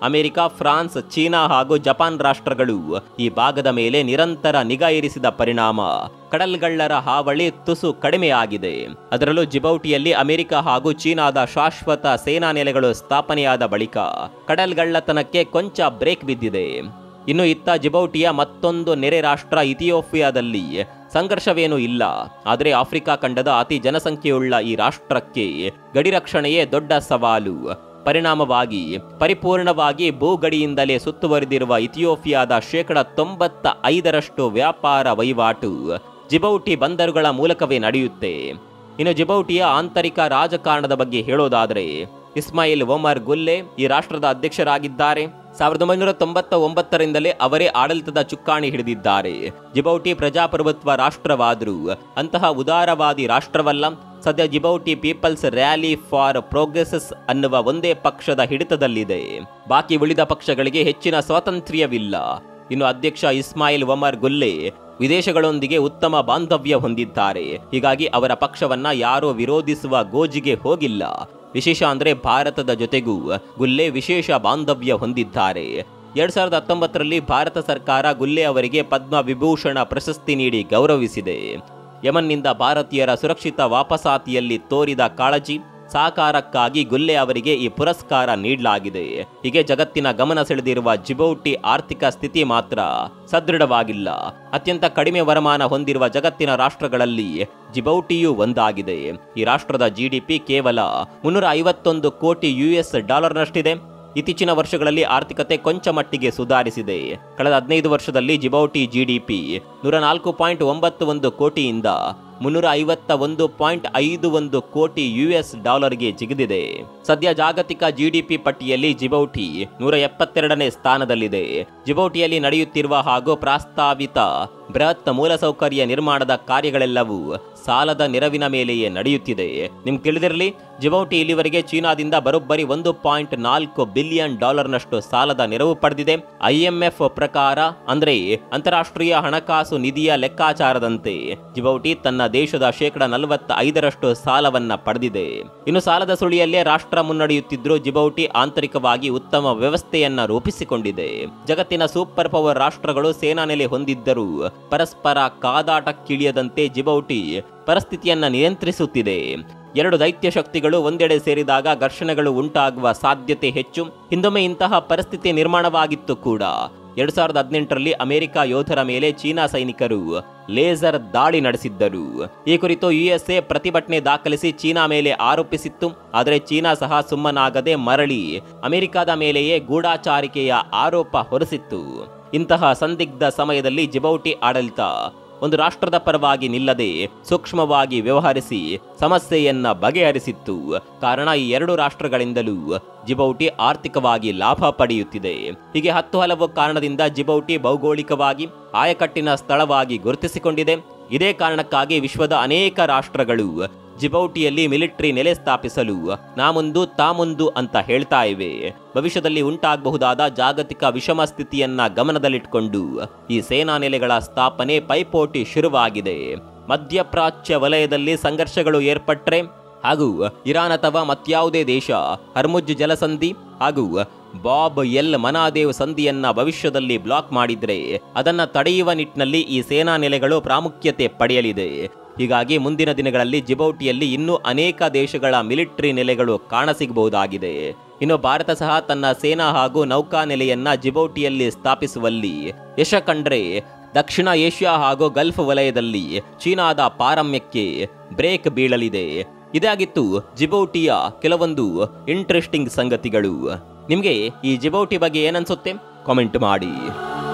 ಅಮೆರಿಕ ಫ್ರಾನ್ಸ್ ಚೀನಾ ಹಾಗೂ ಜಪಾನ್ ರಾಷ್ಟ್ರಗಳು ಈ ಭಾಗದ ಮೇಲೆ ನಿರಂತರ ನಿಗಾ ಇರಿಸಿದ ಪರಿಣಾಮ ಕಡಲ್ಗಳ್ಳರ ಹಾವಳಿ ತುಸು ಕಡಿಮೆಯಾಗಿದೆ ಅದರಲ್ಲೂ ಜಿಬೌಟಿಯಲ್ಲಿ ಅಮೆರಿಕ ಹಾಗೂ ಚೀನಾದ ಶಾಶ್ವತ ಸೇನಾ ನೆಲೆಗಳು ಸ್ಥಾಪನೆಯಾದ ಬಳಿಕ ಕಡಲ್ಗಳ್ಳತನಕ್ಕೆ ಕೊಂಚ ಬ್ರೇಕ್ ಬಿದ್ದಿದೆ ಇನ್ನು ಇತ್ತ ಜಿಬೌಟಿಯ ಮತ್ತೊಂದು ನೆರೆ ರಾಷ್ಟ್ರ ಇಥಿಯೋಪಿಯಾದಲ್ಲಿ ಸಂಘರ್ಷವೇನೂ ಇಲ್ಲ ಆದರೆ ಆಫ್ರಿಕಾ ಖಂಡದ ಅತಿ ಜನಸಂಖ್ಯೆಯುಳ್ಳ ಈ ರಾಷ್ಟ್ರಕ್ಕೆ ಗಡಿ ರಕ್ಷಣೆಯೇ ದೊಡ್ಡ ಸವಾಲು ಪರಿಣಾಮವಾಗಿ ಪರಿಪೂರ್ಣವಾಗಿ ಭೂಗಡಿಯಿಂದಲೇ ಸುತ್ತುವರಿದಿರುವ ಇಥಿಯೋಪಿಯಾದ ಶೇಕಡ ತೊಂಬತ್ತ ಐದರಷ್ಟು ವ್ಯಾಪಾರ ವಹಿವಾಟು ಜಿಬೌಟಿ ಬಂದರುಗಳ ಮೂಲಕವೇ ನಡೆಯುತ್ತೆ ಇನ್ನು ಜಿಬೌಟಿಯ ಆಂತರಿಕ ರಾಜಕಾರಣದ ಬಗ್ಗೆ ಹೇಳೋದಾದರೆ ಇಸ್ಮಾಯಿಲ್ ಒಮರ್ ಗುಲ್ಲೆ ಈ ರಾಷ್ಟ್ರದ ಅಧ್ಯಕ್ಷರಾಗಿದ್ದಾರೆ ಸಾವಿರದ ಒಂಬೈನೂರ ತೊಂಬತ್ತ ಒಂಬತ್ತರಿಂದಲೇ ಅವರೇ ಆಡಳಿತದ ಚುಕ್ಕಾಣಿ ಹಿಡಿದಿದ್ದಾರೆ ಜಿಬೌಟಿ ಪ್ರಜಾಪ್ರಭುತ್ವ ರಾಷ್ಟ್ರವಾದರೂ ಅಂತಹ ಉದಾರವಾದಿ ರಾಷ್ಟ್ರವಲ್ಲ ಸದ್ಯ Djibouti People's Rally for Progresses ಅನ್ನುವ ಒಂದೇ ಪಕ್ಷದ ಹಿಡಿತದಲ್ಲಿದೆ ಬಾಕಿ ಉಳಿದ ಪಕ್ಷಗಳಿಗೆ ಹೆಚ್ಚಿನ ಸ್ವಾತಂತ್ರ್ಯವಿಲ್ಲ ಇನ್ನು ಅಧ್ಯಕ್ಷ ಇಸ್ಮಾಯಿಲ್ ಒಮರ್ ಗುಲ್ಲೆ ವಿದೇಶಗಳೊಂದಿಗೆ ಉತ್ತಮ ಬಾಂಧವ್ಯ ಹೊಂದಿದ್ದಾರೆ ಹೀಗಾಗಿ ಅವರ ಪಕ್ಷವನ್ನ ಯಾರೋ ವಿರೋಧಿಸುವ ಗೋಜಿಗೆ ಹೋಗಿಲ್ಲ ವಿಶೇಷ ಅಂದ್ರೆ ಭಾರತದ ಜೊತೆಗೂ ಗುಲ್ಲೆ ವಿಶೇಷ ಬಾಂಧವ್ಯ ಹೊಂದಿದ್ದಾರೆ ಎರಡ್ ಸಾವಿರದ ಹತ್ತೊಂಬತ್ತರಲ್ಲಿ ಭಾರತ ಸರ್ಕಾರ ಗುಲ್ಲೆ ಅವರಿಗೆ ಪದ್ಮ ವಿಭೂಷಣ ಪ್ರಶಸ್ತಿ ನೀಡಿ ಗೌರವಿಸಿದೆ ಯಮನ್ನಿಂದ ಭಾರತೀಯರ ಸುರಕ್ಷಿತ ವಾಪಸಾತಿಯಲ್ಲಿ ತೋರಿದ ಕಾಳಜಿ ಸಾಕಾರಕ್ಕಾಗಿ ಗುಲ್ಲೆ ಅವರಿಗೆ ಈ ಪುರಸ್ಕಾರ ನೀಡಲಾಗಿದೆ ಹೀಗೆ ಜಗತ್ತಿನ ಗಮನ ಸೆಳೆದಿರುವ ಜಿಬೌಟಿ ಆರ್ಥಿಕ ಸ್ಥಿತಿ ಮಾತ್ರ ಸದೃಢವಾಗಿಲ್ಲ ಅತ್ಯಂತ ಕಡಿಮೆ ವರಮಾನ ಹೊಂದಿರುವ ಜಗತ್ತಿನ ರಾಷ್ಟ್ರಗಳಲ್ಲಿ ಜಿಬೌಟಿಯೂ ಒಂದಾಗಿದೆ ಈ ರಾಷ್ಟ್ರದ ಜಿಡಿಪಿ ಕೇವಲ ಮುನ್ನೂರ ಐವತ್ತೊಂದು ಕೋಟಿ ಯುಎಸ್ ಡಾಲರ್ನಷ್ಟಿದೆ ಇತ್ತೀಚಿನ ವರ್ಷಗಳಲ್ಲಿ ಆರ್ಥಿಕತೆ ಕೊಂಚ ಮಟ್ಟಿಗೆ ಸುಧಾರಿಸಿದೆ ಕಳೆದ ಹದಿನೈದು ವರ್ಷದಲ್ಲಿ ಜಿಬೌಟಿ ಜಿಡಿಪಿ ನೂರ ನಾಲ್ಕು ಪಾಯಿಂಟ್ ಒಂಬತ್ತು ಒಂದು ಕೋಟಿಯಿಂದ ಮುನ್ನೂರ ಐವತ್ತ ಒಂದು ಪಾಯಿಂಟ್ ಐದು ಒಂದು ಕೋಟಿ ಯುಎಸ್ ಡಾಲರ್ಗೆ ಜಿಗಿದಿದೆ ಸದ್ಯ ಜಾಗತಿಕ ಜಿಡಿಪಿ ಪಟ್ಟಿಯಲ್ಲಿ ಜಿಬೌಟಿ ನೂರ ಎಪ್ಪತ್ತೆರಡನೇ ಸ್ಥಾನದಲ್ಲಿದೆ ಜಿಬೌಟಿಯಲ್ಲಿ ನಡೆಯುತ್ತಿರುವ ಹಾಗೂ ಪ್ರಾಸ್ತಾವಿತ ಬೃಹತ್ ಮೂಲಸೌಕರ್ಯ ನಿರ್ಮಾಣದ ಕಾರ್ಯಗಳೆಲ್ಲವೂ ಸಾಲದ ನೆರವಿನ ಮೇಲೆಯೇ ನಡೆಯುತ್ತಿದೆ ನಿಮ್ಗೆ ತಿಳಿದಿರಲಿ ಜಿಬೌಟಿ ಇಲ್ಲಿವರೆಗೆ ಚೀನಾದಿಂದ ಬರೋಬ್ಬರಿ ಒಂದು ಪಾಯಿಂಟ್ ನಾಲ್ಕು ಬಿಲಿಯನ್ ಡಾಲರ್ನಷ್ಟು ಸಾಲದ ನೆರವು ಪಡೆದಿದೆ ಐಎಂಎಫ್ ಪ್ರಕಾರ ಅಂದ್ರೆ ಅಂತಾರಾಷ್ಟ್ರೀಯ ಹಣಕಾಸು ನಿಧಿಯ ಲೆಕ್ಕಾಚಾರದಂತೆ ಜಿಬೌಟಿ ತನ್ನ ದೇಶದ ಶೇಕಡ ನಲವತ್ತ ಐದರಷ್ಟು ಸಾಲವನ್ನ ಪಡೆದಿದೆ ಇನ್ನು ಸಾಲದ ಸುಳಿಯಲ್ಲೇ ರಾಷ್ಟ್ರ ಮುನ್ನಡೆಯುತ್ತಿದ್ರೂ ಜಿಬೌಟಿ ಆಂತರಿಕವಾಗಿ ಉತ್ತಮ ವ್ಯವಸ್ಥೆಯನ್ನ ರೂಪಿಸಿಕೊಂಡಿದೆ ಜಗತ್ತಿನ ಸೂಪರ್ ಪವರ್ ರಾಷ್ಟ್ರಗಳು ಸೇನಾ ನೆಲೆ ಹೊಂದಿದ್ದರೂ ಪರಸ್ಪರ ಕಾದಾಟಕ್ಕಿಳಿಯದಂತೆ ಜಿಬೌಟಿ ಪರಿಸ್ಥಿತಿಯನ್ನ ನಿಯಂತ್ರಿಸುತ್ತಿದೆ ಎರಡು ದೈತ್ಯ ಶಕ್ತಿಗಳು ಒಂದೆಡೆ ಸೇರಿದಾಗ ಘರ್ಷಣೆಗಳು ಉಂಟಾಗುವ ಸಾಧ್ಯತೆ ಹೆಚ್ಚು ಹಿಂದೊಮ್ಮೆ ಇಂತಹ ಪರಿಸ್ಥಿತಿ ನಿರ್ಮಾಣವಾಗಿತ್ತು ಕೂಡ ಎರಡ್ ಸಾವಿರದ ಹದಿನೆಂಟರಲ್ಲಿ ಅಮೆರಿಕ ಯೋಧರ ಮೇಲೆ ಚೀನಾ ಸೈನಿಕರು ಲೇಸರ್ ದಾಳಿ ನಡೆಸಿದ್ದರು ಈ ಕುರಿತು ಯುಎಸ್ಎ ಪ್ರತಿಭಟನೆ ದಾಖಲಿಸಿ ಚೀನಾ ಮೇಲೆ ಆರೋಪಿಸಿತ್ತು ಆದರೆ ಚೀನಾ ಸಹ ಸುಮ್ಮನಾಗದೆ ಮರಳಿ ಅಮೆರಿಕದ ಮೇಲೆಯೇ ಗೂಢಾಚಾರಿಕೆಯ ಆರೋಪ ಹೊರಿಸಿತ್ತು ಇಂತಹ ಸಂದಿಗ್ಧ ಸಮಯದಲ್ಲಿ ಜಿಬೌಟಿ ಆಡಳಿತ ಒಂದು ರಾಷ್ಟ್ರದ ಪರವಾಗಿ ನಿಲ್ಲದೆ ಸೂಕ್ಷ್ಮವಾಗಿ ವ್ಯವಹರಿಸಿ ಸಮಸ್ಯೆಯನ್ನ ಬಗೆಹರಿಸಿತ್ತು ಕಾರಣ ಈ ಎರಡು ರಾಷ್ಟ್ರಗಳಿಂದಲೂ ಜಿಬೌಟಿ ಆರ್ಥಿಕವಾಗಿ ಲಾಭ ಪಡೆಯುತ್ತಿದೆ ಹೀಗೆ ಹತ್ತು ಹಲವು ಕಾರಣದಿಂದ ಜಿಬೌಟಿ ಭೌಗೋಳಿಕವಾಗಿ ಆಯಕಟ್ಟಿನ ಸ್ಥಳವಾಗಿ ಗುರುತಿಸಿಕೊಂಡಿದೆ ಇದೇ ಕಾರಣಕ್ಕಾಗಿ ವಿಶ್ವದ ಅನೇಕ ರಾಷ್ಟ್ರಗಳು ಜಿಬೌಟಿಯಲ್ಲಿ ಮಿಲಿಟರಿ ನೆಲೆ ಸ್ಥಾಪಿಸಲು ನಾ ಮುಂದು ತಾ ಮುಂದು ಅಂತ ಹೇಳ್ತಾ ಇವೆ ಭವಿಷ್ಯದಲ್ಲಿ ಉಂಟಾಗಬಹುದಾದ ಜಾಗತಿಕ ವಿಷಮ ಸ್ಥಿತಿಯನ್ನ ಗಮನದಲ್ಲಿಟ್ಕೊಂಡು ಈ ಸೇನಾ ನೆಲೆಗಳ ಸ್ಥಾಪನೆ ಪೈಪೋಟಿ ಶುರುವಾಗಿದೆ ಮಧ್ಯಪ್ರಾಚ್ಯ ವಲಯದಲ್ಲಿ ಸಂಘರ್ಷಗಳು ಏರ್ಪಟ್ರೆ ಹಾಗೂ ಇರಾನ್ ಅಥವಾ ಮತ್ಯಾವುದೇ ದೇಶ ಹರ್ಮುಜ್ ಜಲಸಂಧಿ ಹಾಗೂ ಬಾಬ್ ಎಲ್ ಮನಾದೇವ್ ಸಂಧಿಯನ್ನ ಭವಿಷ್ಯದಲ್ಲಿ ಬ್ಲಾಕ್ ಮಾಡಿದ್ರೆ ಅದನ್ನ ತಡೆಯುವ ನಿಟ್ಟಿನಲ್ಲಿ ಈ ಸೇನಾ ನೆಲೆಗಳು ಪ್ರಾಮುಖ್ಯತೆ ಪಡೆಯಲಿದೆ ಹೀಗಾಗಿ ಮುಂದಿನ ದಿನಗಳಲ್ಲಿ ಜಿಬೌಟಿಯಲ್ಲಿ ಇನ್ನೂ ಅನೇಕ ದೇಶಗಳ ಮಿಲಿಟರಿ ನೆಲೆಗಳು ಕಾಣಸಿಗಬಹುದಾಗಿದೆ ಇನ್ನು ಭಾರತ ಸಹ ತನ್ನ ಸೇನಾ ಹಾಗೂ ನೌಕಾ ನೆಲೆಯನ್ನ ಜಿಬೌಟಿಯಲ್ಲಿ ಸ್ಥಾಪಿಸುವಲ್ಲಿ ಯಶ ಕಂಡ್ರೆ ದಕ್ಷಿಣ ಏಷ್ಯಾ ಹಾಗೂ ಗಲ್ಫ್ ವಲಯದಲ್ಲಿ ಚೀನಾದ ಪಾರಮ್ಯಕ್ಕೆ ಬ್ರೇಕ್ ಬೀಳಲಿದೆ ಇದಾಗಿತ್ತು ಜಿಬೌಟಿಯ ಕೆಲವೊಂದು ಇಂಟ್ರೆಸ್ಟಿಂಗ್ ಸಂಗತಿಗಳು ನಿಮಗೆ ಈ ಜಿಬೌಟಿ ಬಗ್ಗೆ ಏನನ್ಸುತ್ತೆ ಕಾಮೆಂಟ್ ಮಾಡಿ